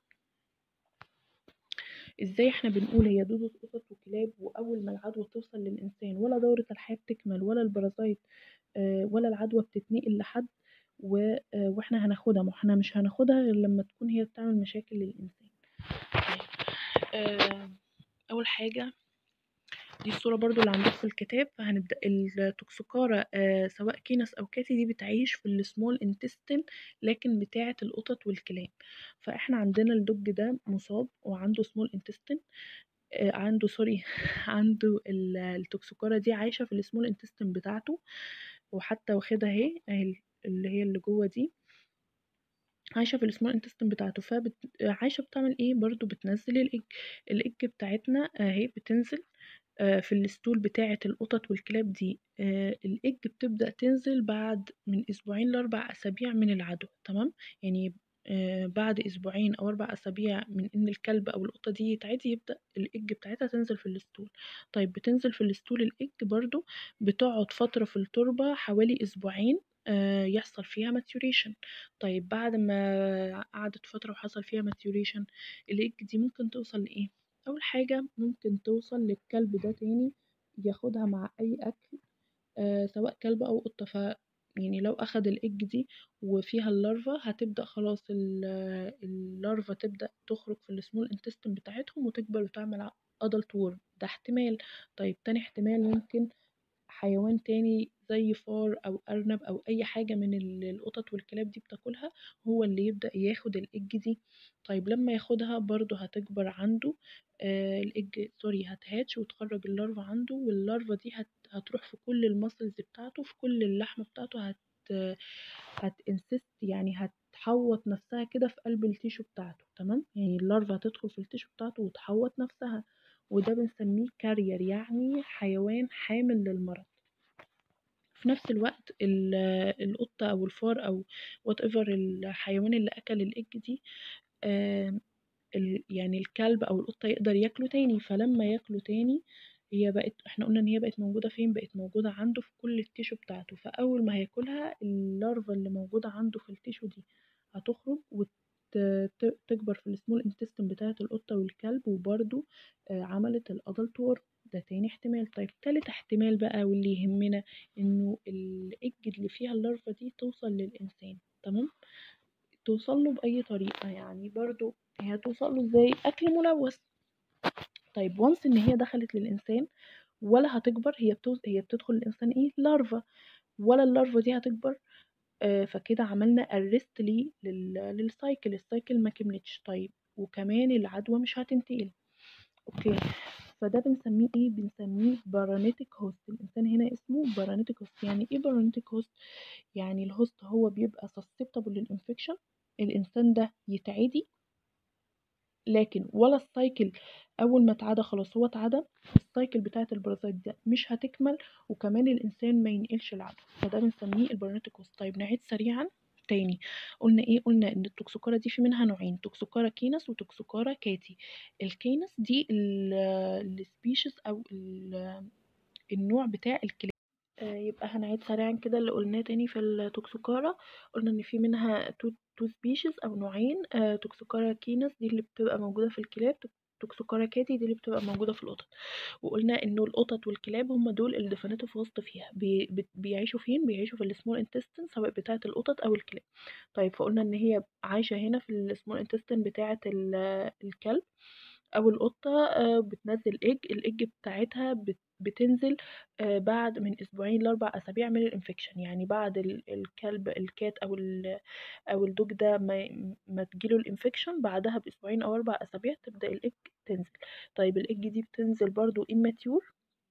ازاي احنا بنقول هي دودة قطط وكلاب واول ما العدوى توصل للانسان ولا دورة الحياة بتكمل ولا البرازيت آه، ولا العدوى بتتنقل لحد و- آه، واحنا هناخدها ما احنا مش هناخدها غير لما تكون هي بتعمل مشاكل للانسان طيب آه، اول حاجة دي الصورة برضو اللي عندك في الكتاب فهنبدأ التوكسوكارا آه سواء كينس أو كاتي دي بتعيش في السمول انتستين لكن بتاعة القطط والكلاب فاحنا عندنا الدج ده مصاب وعنده سمول انتستين آه عنده سوري عنده ال- التوكسوكارا دي عايشة في السمول انتستين بتاعته وحتى واخدها اهي اهي اللي هي اللي جوه دي عايشة في السمول انتستين بتاعته فبت... عايشة بتعمل ايه برضو بتنزل الايج الايج بتاعتنا اهي بتنزل آه، في الستول بتاعة القطط والكلاب دي آه، الإج بتبدأ تنزل بعد من أسبوعين لأربع أسابيع من العدوى تمام يعني آه، بعد أسبوعين أو أربع أسابيع من إن الكلب أو القطة دي يتعدي يبدأ الإج بتاعتها تنزل في الستول طيب بتنزل في الستول الإج برضو بتقعد فترة في التربة حوالي أسبوعين آه، يحصل فيها maturation طيب بعد ما قعدت فترة وحصل فيها maturation الإج دي ممكن توصل لإيه أول حاجة ممكن توصل للكلب ده تاني ياخدها مع أي أكل آه سواء كلب أو قطة ف يعني لو أخد الإج دي وفيها اللارفا هتبدأ خلاص ال- اللارفا تبدأ تخرج في السمول انتستين بتاعتهم وتكبر وتعمل أدلت وورم ده احتمال طيب تاني احتمال ممكن حيوان تاني زي فار أو أرنب أو أي حاجة من ال- القطط والكلاب دي بتاكلها هو اللي يبدأ ياخد الإج دي طيب لما ياخدها برضه هتكبر عنده آه الإج سوري هتهاتش وتخرج اللارفا عنده واللارفا دي هت هتروح في كل المسلز بتاعته في كل اللحمة بتاعته هت هتنسست يعني هتحوط نفسها كده في قلب التيشو بتاعته تمام يعني اللارفا هتدخل في التيشو بتاعته وتحوط نفسها وده بنسميه كارير يعني حيوان حامل للمرض في نفس الوقت ال- القطة أو الفار أو وات ايفر الحيوان اللي أكل الإج دي آم، ال- يعني الكلب أو القطة يقدر ياكله تاني فلما ياكله تاني هي بقت احنا قلنا ان هي بقت موجودة فين بقت موجودة عنده في كل التيشو بتاعته فأول ما هياكلها اللارفا اللي موجودة عنده في التيشو دي هتخرج وتكبر في السمول انتستين بتاعة القطة والكلب وبرده عملت الأدلت وورم ده تاني احتمال طيب تالت احتمال بقى واللي يهمنا انه الإج اللي فيها اللارفا دي توصل للإنسان تمام توصل له بأي طريقة يعني برضو هي هتوصل له ازاي أكل ملوث طيب وانس ان هي دخلت للإنسان ولا هتكبر هي بتوز... هي بتدخل الإنسان ايه لارفا ولا اللارفا دي هتكبر آه فكده عملنا ارست ليه لل... للسايكل السايكل ما كملتش طيب وكمان العدوى مش هتنتقل اوكي فده بنسميه ايه بنسميه بارانيتك هوست الانسان هنا اسمه بارانيتك هوست يعني ايه بارانيتك هوست يعني الهوست هو بيبقى susceptible للانفكشن الانسان ده يتعدي لكن ولا السايكل اول ما اتعدى خلاص هو اتعدى السايكل بتاعه البارازيت ده مش هتكمل وكمان الانسان ما ينقلش العدوى فده بنسميه البارانيتك هوست طيب نعيد سريعا تاني قلنا ايه قلنا ان التوكسوكارا دي في منها نوعين توكسوكارا كينس وتوكسوكارا كاتي الكينس دي السبيشيز او ال- النوع بتاع الكلاب آه، يبقى هنعيد سريعا كده اللي قلناه تاني في التوكسوكارا قلنا ان في منها تو تو سبيشيز او نوعين آه، توكسوكارا كينس دي اللي بتبقى موجوده في الكلاب توكسوكارا كاتي دي اللي بتبقى موجوده في القطط وقلنا انه القطط والكلاب هم دول اللي ديفينيتيف وسط فيها بي بي- بيعيشوا فين بيعيشوا في السمول انتستين سواء بتاعه القطط او الكلاب طيب فقلنا ان هي عايشه هنا في السمول انتستين بتاعه ال- الكلب او القطه آه، بتنزل ايج الايج بتاعتها بت- بتنزل آه، بعد من اسبوعين لاربع اسابيع من الانفكشن يعني بعد ال- الكلب الكات او ال او الدوج ده ما ما تجيله الانفكشن بعدها باسبوعين او اربع اسابيع تبدا الايج تنزل طيب الايج دي بتنزل برضو immature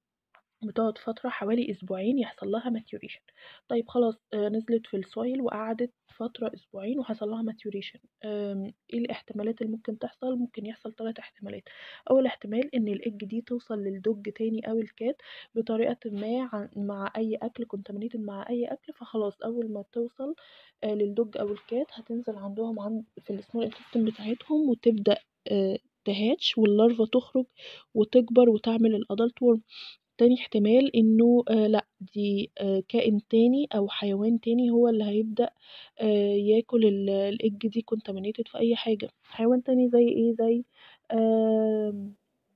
بتقعد فترة حوالي أسبوعين يحصل لها maturation طيب خلاص آه، نزلت في السويل وقعدت فترة أسبوعين وحصل لها maturation آم، ايه الاحتمالات اللي ممكن تحصل ممكن يحصل ثلاث احتمالات أول احتمال إن الإج دي توصل للدوج تاني أو الكات بطريقة ما عن- مع أي أكل contaminated مع أي أكل فخلاص أول ما توصل آه، للدوج أو الكات هتنزل عندهم عند في السمول انتستين بتاعتهم وتبدأ آه، تهاتش واللارفا تخرج وتكبر وتعمل الأدلت وورم تاني احتمال انه آه لا دي آه كائن تاني او حيوان تاني هو اللي هيبدأ آه ياكل ال- الايج دي contaminated في اي حاجة حيوان تاني زي ايه زي آم،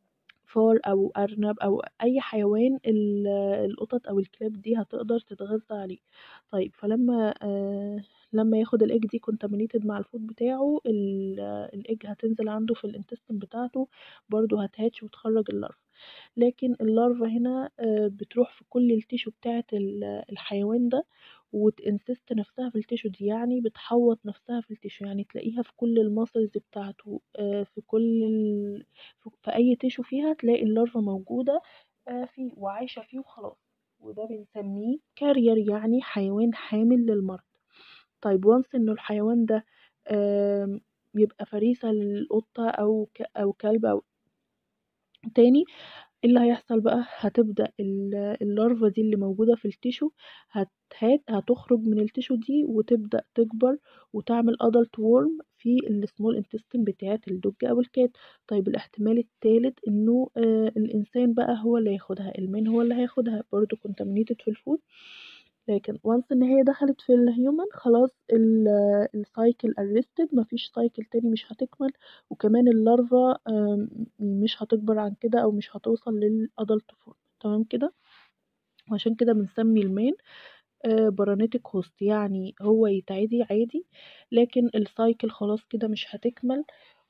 فار او ارنب او اي حيوان ال- القطط او الكلاب دي هتقدر تتغذى عليه طيب فلما آه لما ياخد الايج دي contaminated مع الفود بتاعه ال- الايج هتنزل عنده في الانتستين بتاعته برضو هتهاتش وتخرج اللارفا لكن اللارفا هنا آه، بتروح في كل التيشو بتاعة ال- الحيوان ده وتنسست نفسها في التيشو دي يعني بتحوط نفسها في التيشو يعني تلاقيها في كل الماسلز بتاعته آه، في كل ال... في في اي تيشو فيها تلاقي اللارفا موجودة آه، فيه وعايشة فيه وخلاص وده بنسميه كارير يعني حيوان حامل للمرض طيب وانس انه الحيوان ده آم، يبقى فريسة للقطة او ك... او كلب او تاني ايه اللي هيحصل بقى هتبدأ ال- اللارفا دي اللي موجودة في التيشو هتهات هتخرج من التيشو دي وتبدأ تكبر وتعمل adult worm في السمول انتستين بتاعت الدج او الكات طيب الاحتمال التالت انه آه الانسان بقى هو اللي هياخدها المين هو اللي هياخدها برضو contaminated في الفود لكن وانس ان هي دخلت في الهيومن خلاص السايكل ارستد مفيش سايكل تاني مش هتكمل وكمان اللارفا آم، مش هتكبر عن كده او مش هتوصل للادلت فورم تمام كده وعشان كده بنسمي المان بارانيتك هوست يعني هو يتعدي عادي لكن السايكل خلاص كده مش هتكمل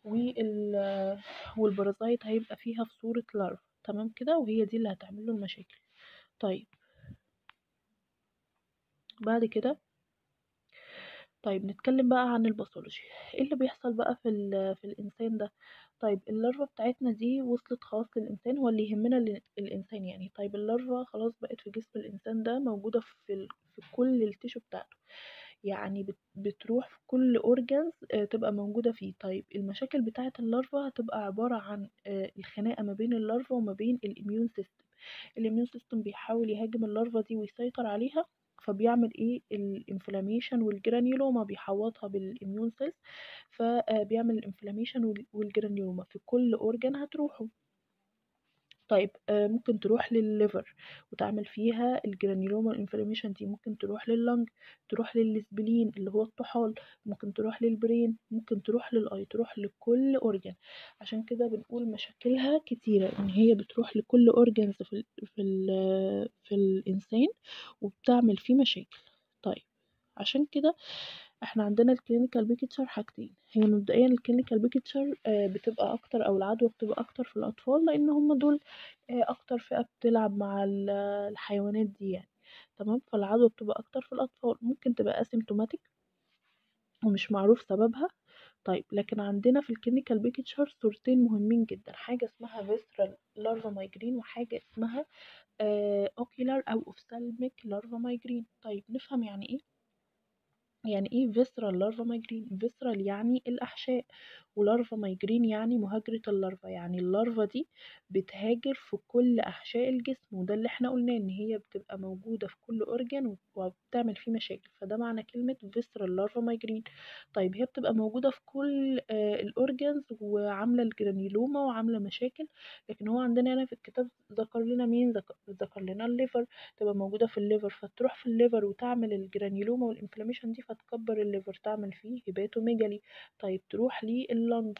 وال والبارازايت هيبقى فيها في صورة لارفا تمام كده وهي دي اللي هتعمل له المشاكل طيب بعد كده طيب نتكلم بقى عن الباثولوجي ايه اللي بيحصل بقى في ال- في الانسان ده طيب اللارفا بتاعتنا دي وصلت خلاص للانسان هو اللي يهمنا ال- الانسان يعني طيب اللارفا خلاص بقت في جسم الانسان ده موجوده في ال... في كل التيشو بتاعته يعني بت... بتروح في كل اورجانز تبقى موجوده فيه طيب المشاكل بتاعه اللارفا هتبقى عباره عن آه، الخناقه ما بين اللارفا وما بين الاميون سيستم الاميون سيستم بيحاول يهاجم اللارفا دي ويسيطر عليها فبيعمل ايه الانفلاميشن والجرانيولوما بيحوطها بالاميون سيلز فبيعمل الانفلاميشن والجرانيولوما في كل اورجان هتروحه طيب آه، ممكن تروح للليفر وتعمل فيها الجرانيولوما الانفلاميشن دي ممكن تروح لللنج تروح للسبلين اللي هو الطحال ممكن تروح للبرين ممكن تروح للاي تروح لكل اورجان عشان كده بنقول مشاكلها كتيرة ان هي بتروح لكل اورجانز في ال في ال في الانسان وبتعمل فيه مشاكل طيب عشان كده احنا عندنا الكلينيكال بيكتشر حاجتين هي مبدئيا الكلينيكال بيكتشر بتبقى اكتر او العدوى بتبقى اكتر في الاطفال لان هم دول آه، اكتر فئة بتلعب مع ال- الحيوانات دي يعني تمام فالعدوى بتبقى اكتر في الاطفال ممكن تبقى اسيمتوماتيك ومش معروف سببها طيب لكن عندنا في الكلينيكال بيكتشر صورتين مهمين جدا حاجة اسمها فيسرال لارفا مايجرين وحاجة اسمها اوكيلار او اوفسالميك لارفا مايجرين طيب نفهم يعني ايه يعني ايه فيسرال لارفا مايجرين فيسرال يعني الاحشاء ولارفا مايجرين يعني مهاجرة اللارفا يعني اللارفا دي بتهاجر في كل احشاء الجسم وده اللي احنا قلناه ان هي بتبقى موجودة في كل اورجان وبتعمل فيه مشاكل فده معنى كلمة فيسرال لارفا مايجرين طيب هي بتبقى موجودة في كل آه الاورجانز وعاملة الجرانيلوما وعاملة مشاكل لكن هو عندنا هنا في الكتاب ذكر لنا مين ذكر, ذكر لنا الليفر تبقى موجودة في الليفر فتروح في الليفر وتعمل الجرانيلوما والانفلاميشن دي فتكبر الليفر تعمل فيه هيباتوميجالي طيب تروح لللنج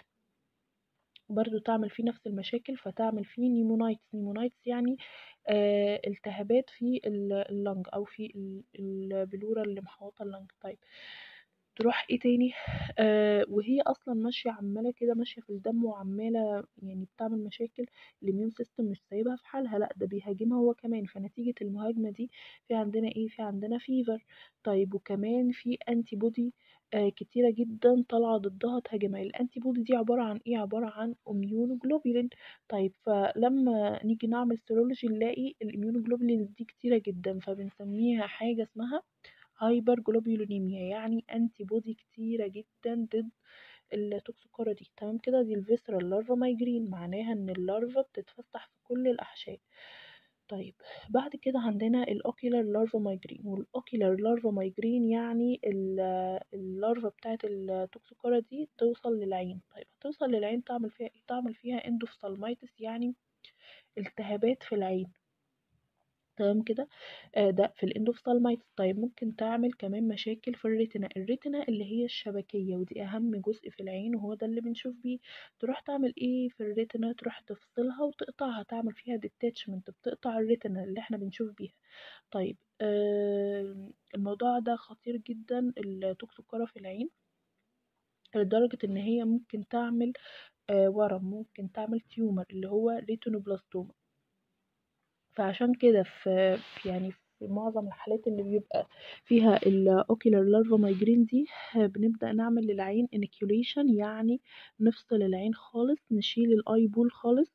برضو تعمل فيه نفس المشاكل فتعمل فيه نيمونايتس نيمونايتس يعني آه التهابات في اللنج او في البلورة اللي محوطة اللنج طيب تروح ايه تاني آه وهي اصلا ماشيه عماله كده ماشيه في الدم وعماله يعني بتعمل مشاكل الاميون سيستم مش سايبها في حالها لا ده بيهاجمها هو كمان فنتيجه المهاجمه دي في عندنا ايه في عندنا فيفر طيب وكمان في انتي بودي آه كتيرة جدا طالعة ضدها تهاجمها الانتي بودي دي عبارة عن ايه عبارة عن اميونوجلوبولين طيب فلما نيجي نعمل سيرولوجي نلاقي الاميونوجلوبولين دي كتيرة جدا فبنسميها حاجة اسمها هايبر جلوبيولينيميا يعني انتي بودي كتيرة جدا ضد التوكسيكورا دي تمام كده دي الفيسرال لارفا مايجرين معناها ان اللارفا بتتفتح في كل الاحشاء طيب بعد كده عندنا الاوكيلر لارفا مايجرين والاوكيلر لارفا مايجرين يعني اللارفا بتاعت التوكسيكورا دي توصل للعين طيب هتوصل للعين تعمل فيها ايه تعمل فيها اندوفسالمايتس يعني التهابات في العين تمام كده آه ده في الاندوفسالمايتس طيب ممكن تعمل كمان مشاكل في الريتنا الريتنا اللي هي الشبكية ودي أهم جزء في العين وهو ده اللي بنشوف بيه تروح تعمل ايه في الريتنا تروح تفصلها وتقطعها تعمل فيها ديتاتشمنت بتقطع الريتنا اللي احنا بنشوف بيها طيب آه الموضوع ده خطير جدا التوكسيكورا في العين لدرجة ان هي ممكن تعمل آه ورم ممكن تعمل تيومر اللي هو ريتينوبلاستوما فعشان كده في يعني في معظم الحالات اللي بيبقى فيها الاوكيلر لارفا مايجرين دي بنبدأ نعمل للعين انكيوليشن يعني نفصل العين خالص نشيل الاي بول خالص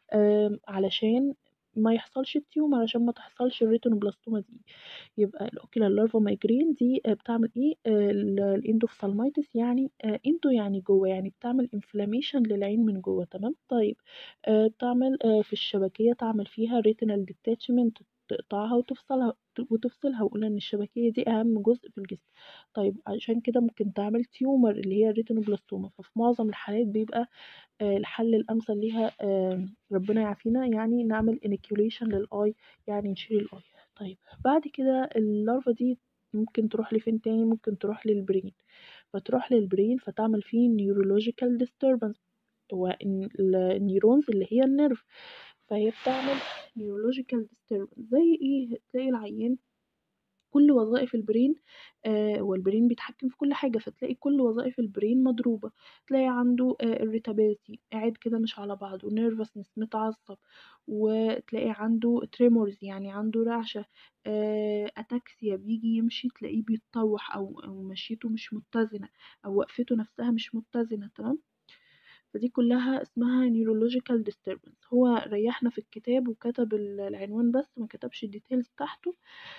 علشان ما يحصلش التيوم علشان ما تحصلش الريتينوبلاستوما دي يبقى الاوكيلر لارفا مايجرين دي بتعمل ايه الاندوفسالمايتس يعني اندو يعني جوه يعني بتعمل انفلاميشن للعين من جوه تمام طيب بتعمل في الشبكيه تعمل فيها ريتينال ديتاتشمنت تقطعها وتفصلها وتفصلها وقلنا ان الشبكيه دي اهم جزء في الجسم طيب عشان كده ممكن تعمل تيومر اللي هي الريتينوبلاستوما ففي معظم الحالات بيبقى آه الحل الامثل ليها آه ربنا يعافينا يعني نعمل انيكيوليشن للاي يعني نشيل الاي طيب بعد كده اللارفا دي ممكن تروح لفين تاني ممكن تروح للبرين فتروح للبرين فتعمل فيه نيورولوجيكال ديستربنس هو النيورونز اللي هي النيرف فهي بتعمل neurological disturbance زي ايه تلاقي العيان كل وظائف البرين آه والبرين بيتحكم في كل حاجة فتلاقي كل وظائف البرين مضروبة تلاقي عنده آه irritability قاعد كده مش على بعضه nervousness متعصب وتلاقي عنده tremors يعني عنده رعشة آه أتاكسيا بيجي يمشي تلاقيه بيتطوح أو, أو مشيته مش متزنة أو وقفته نفسها مش متزنة تمام فدي كلها اسمها neurological disturbance هو ريحنا في الكتاب وكتب العنوان بس ما كتبش الديتيلز بتاعته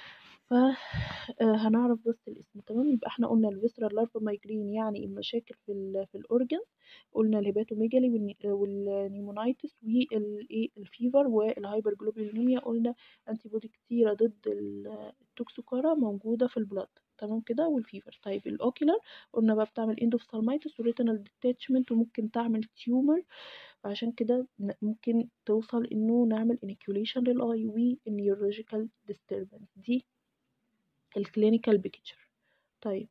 فهنعرف بس الاسم تمام يبقى احنا قلنا الفيسرال لارفا مايجرين يعني المشاكل في ال في الاورجن قلنا الهيباتوميجالي والنيمونايتس والايه الفيفر والهايبر جلوبيولينيميا قلنا انتي بودي كتيره ضد التوكسيكارا موجوده في البلاد تمام كده والفيفر طيب الاوكيلر قلنا بقى بتعمل اندوفسالمايتس وريتينال ديتاتشمنت وممكن تعمل تيومر فعشان كده ممكن توصل انه نعمل انيكيوليشن للاي والنيورولوجيكال ديستربنس دي الكلينيكال بيكتشر طيب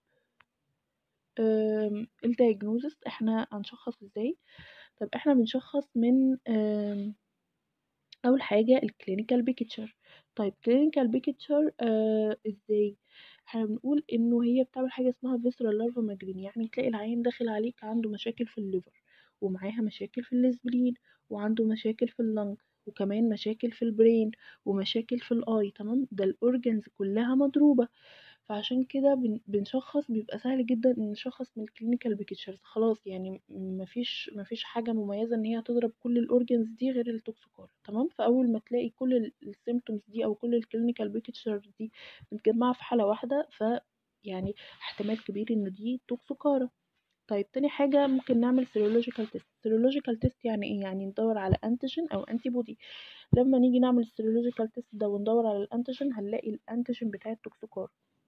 الدايجنوزس احنا هنشخص ازاي طب احنا بنشخص من اول حاجه الكلينيكال بيكتشر طيب كلينيكال بيكتشر آه ازاي احنا بنقول انه هي بتعمل حاجه اسمها فيسرال لارفا ماجرين يعني تلاقي العين داخل عليك عنده مشاكل في الليفر ومعاها مشاكل في الاسبرين وعنده مشاكل في اللنج وكمان مشاكل في البرين ومشاكل في الاي تمام ده الاورجنز كلها مضروبه فعشان كده بن بنشخّص بيبقى سهل جدًا إن نشخّص من الclinical pictures خلاص يعني ما فيش ما فيش حاجة مميزة إن هي تضرب كل الorgans دي غير الtoxocara تمام، فأول ما تلاقي كل ال الsymptoms دي أو كل الclinical pictures دي متجمّعة في حالة واحدة فيعني احتمال كبير إن دي toxocara. طيب تاني حاجة ممكن نعمل serological test serological test يعني إيه؟ يعني ندوّر على antigen أو antibody لمّا نيجي نعمل الserological test ده وندوّر على الantigen هنلاقي الantigen بتاع الtoxocara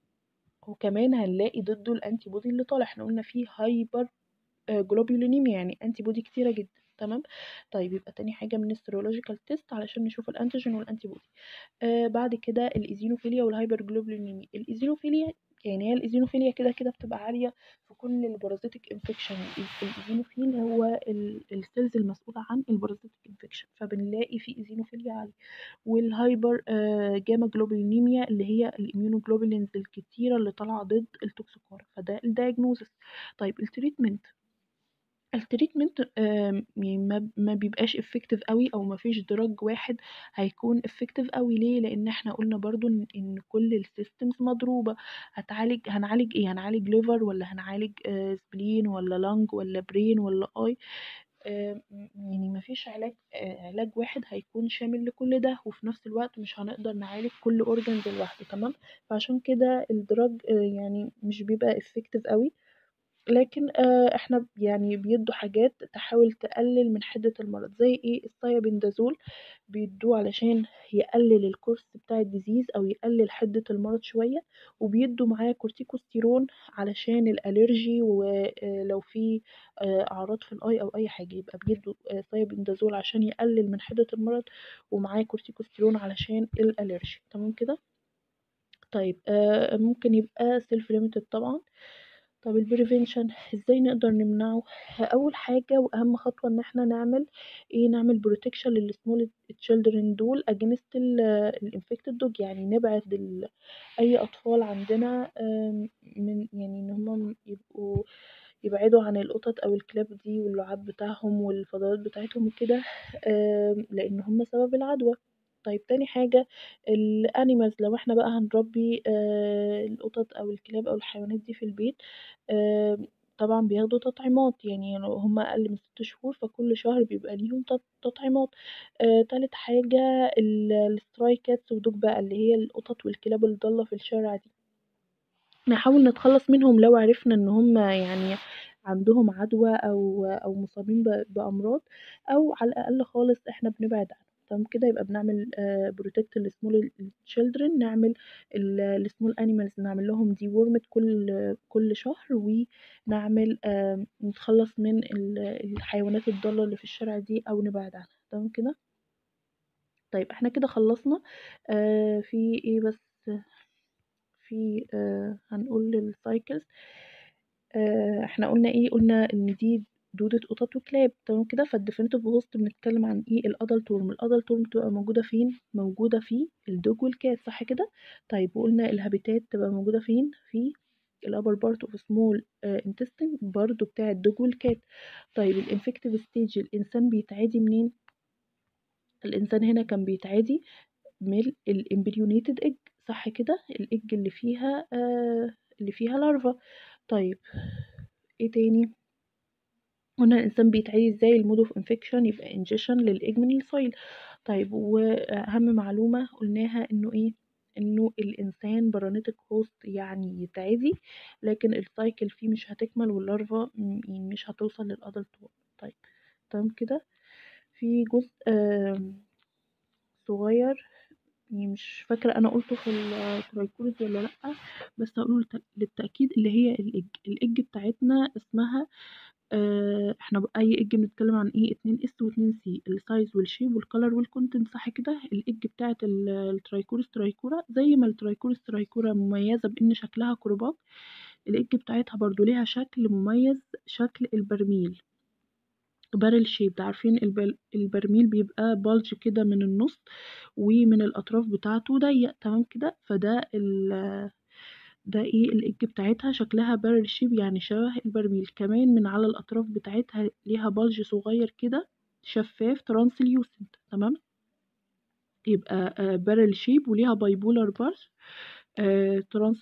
وكمان هنلاقي ضده الantibody اللي طالع إحنا قُلنا في hyper آآ globulinemia يعني antibody كتيرة جدًا تمام، طيب يبقى تاني حاجة من الserological test علشان نشوف الantigen والantibody آآ بعد كده الeosinophilia والhyperglobulinemia الeosinophilia يعني هي الeosinophilia كده، كده بتبقى عالية في كل الparasitic infection ال الeosinophil هو ال الcells المسؤولة عن الparasitic infection فبنلاقي في eosinophilia عالية والhyper آآ gamma globulinemia اللي هي الimmunoglobulins الكتيرة اللي طالعة ضد الtoxocara فده الdiagnosis طيب الtreatment الtreatment آمم يعني ما ما بيبقاش effective أوي أو ما فيش drug واحد هيكون effective أوي ليه؟ لإن إحنا قُلنا برضه إن إن كل الsystems مضروبة هتعالج هنعالج إيه؟ هنعالج liver والّا هنعالج آآ spleen والّا lung والّا brain والّا eye آآ يعني ما فيش علاج آآ علاج واحد هيكون شامل لكل ده وفي نفس الوقت مش هنقدر نعالج كل organs لوحده تمام، فعشان كده الdrug آآ يعني مش بيبقى effective أوي لكن آآ إحنا يعني بيدّوا حاجات تحاول تقلل من حدة المرض زي إيه؟ الثيابندازول بيدّوه علشان يقلل الcourse بتاع الdisease أو يقلل حدة المرض شوية وبيدّوا معاه corticosterone علشان الألرجي وآآ لو في آآ أعراض في الeye أو أي حاجة يبقى بيدّوا آآ ثيابندازول عشان يقلل من حدة المرض ومعاه corticosterone علشان الألرجي تمام كده؟ طيب آآ ممكن يبقى self limited طبعًا طب الprevention إزاي نقدر نمنعه؟ أول حاجة وأهم خطوة إن إحنا نعمل إيه؟ نعمل protection للsmall children دول against ال الinfected dog يعني نبعد ال أي أطفال عندنا آمم من يعني إن هُم يبقوا يبعدوا عن القطط أو الكلاب دي واللعاب بتاعهم والفضلات بتاعتهم وكده آمم لإن هُم سبب العدوى. طيب تاني حاجة الanimals لو إحنا بقى هنربي آآ القطط أو الكلاب أو الحيوانات دي في البيت آمم طبعًا بياخدوا تطعيمات يعني لو هُم أقل من 6 شهور فكل شهر بيبقى ليهم تط تطعيمات. آآ تالت حاجة ال الstray cats ودول بقى اللي هي القطط والكلاب الضالة في الشارع دي. نحاول نتخلّص منهم لو عرفنا إن هُم يعني عندهم عدوى أو أو مصابين ب بأمراض أو على الأقل خالص إحنا بنبعد عنهم تمام كده، يبقى بنعمل آآ protect الsmall children نعمل ال الsmall animals نعمل لهم dewormed كل كل شهر ونعمل آمم نتخلّص من ال الحيوانات الضالة اللي في الشارع دي أو نبعد عنها تمام كده؟ طيب إحنا كده خلّصنا آآ في إيه بس في آآ هنقول الcycles آآ إحنا قُلنا إيه، قُلنا إن دي دودة قطط وكلاب تمام كده، فالdefinitive host بنتكلم عن إيه الadult worm الadult worm بتبقى موجودة فين؟ موجودة في الdog والcat صح كده؟ طيب وقُلنا الhabitat تبقى موجودة فين؟ في الupper part of small آآ intestine برضه بتاع الdog والcat طيب الinfective stage الإنسان بيتعدي منين؟ الإنسان هنا كان بيتعدي من الembryonated egg صح كده؟ الegg اللي فيها آآ اللي فيها larva طيب إيه تاني؟ قُلنا الإنسان بيتعدي إزاي الmode of infection يبقى ingestion للegg من الsoil طيب وأهم معلومة قُلناها إنه إيه، إنه الإنسان paralytic host يعني يتعدي لكن الcycle فيه مش هتكمل والlarva م مش هتوصل للadult worm طيب تمام كده؟ في جزء آمم صغير يعني مش فاكرة أنا قُلته في الtrichosis والّا لأ، بس هاقوله للت للتأكيد اللي هي الegg الegg بتاعتنا اسمها آآ إحنا ب أي egg بنتكلم عن إيه 2S و2C الsize والshape والcolor والcontent صح كده؟ الegg بتاعة ال الtrichoris trichora زي ما الtrichoris trichora مميزة بإن شكلها كُرباج الegg بتاعتها برضه ليها شكل مميز شكل البرميل barrel shaped عارفين الب البرميل بيبقى bulge كده من النُص ومن الأطراف بتاعته ضيّق تمام كده، فده ال ده إيه الegg بتاعتها شكلها barrel shape يعني شبه البرميل كمان من على الأطراف بتاعتها ليها bulge صغير كده شفاف translucent تمام؟ يبقى آآ barrel shape وليها bipolar bulge آآ translucent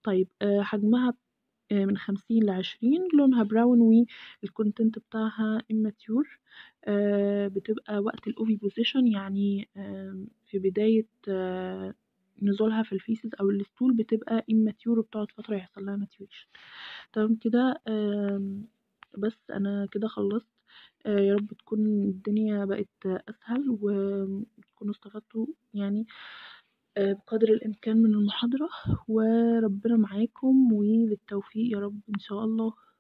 طيب آه، حجمها آه، من خمسين لعشرين لونها براون والكونتنت بتاعها immature آه، بتبقى وقت الأوفي بوزيشن يعني آم، في بداية آه، نزولها في الفيسز أو الستول بتبقى immature وبتقعد فترة يحصل لها maturation تمام كده آم، بس أنا كده خلصت آه، يا رب تكون الدنيا بقت أسهل وتكونوا استفدتوا يعني آه، بقدر الإمكان من المحاضرة وربنا معاكم وبالتوفيق يا رب إن شاء الله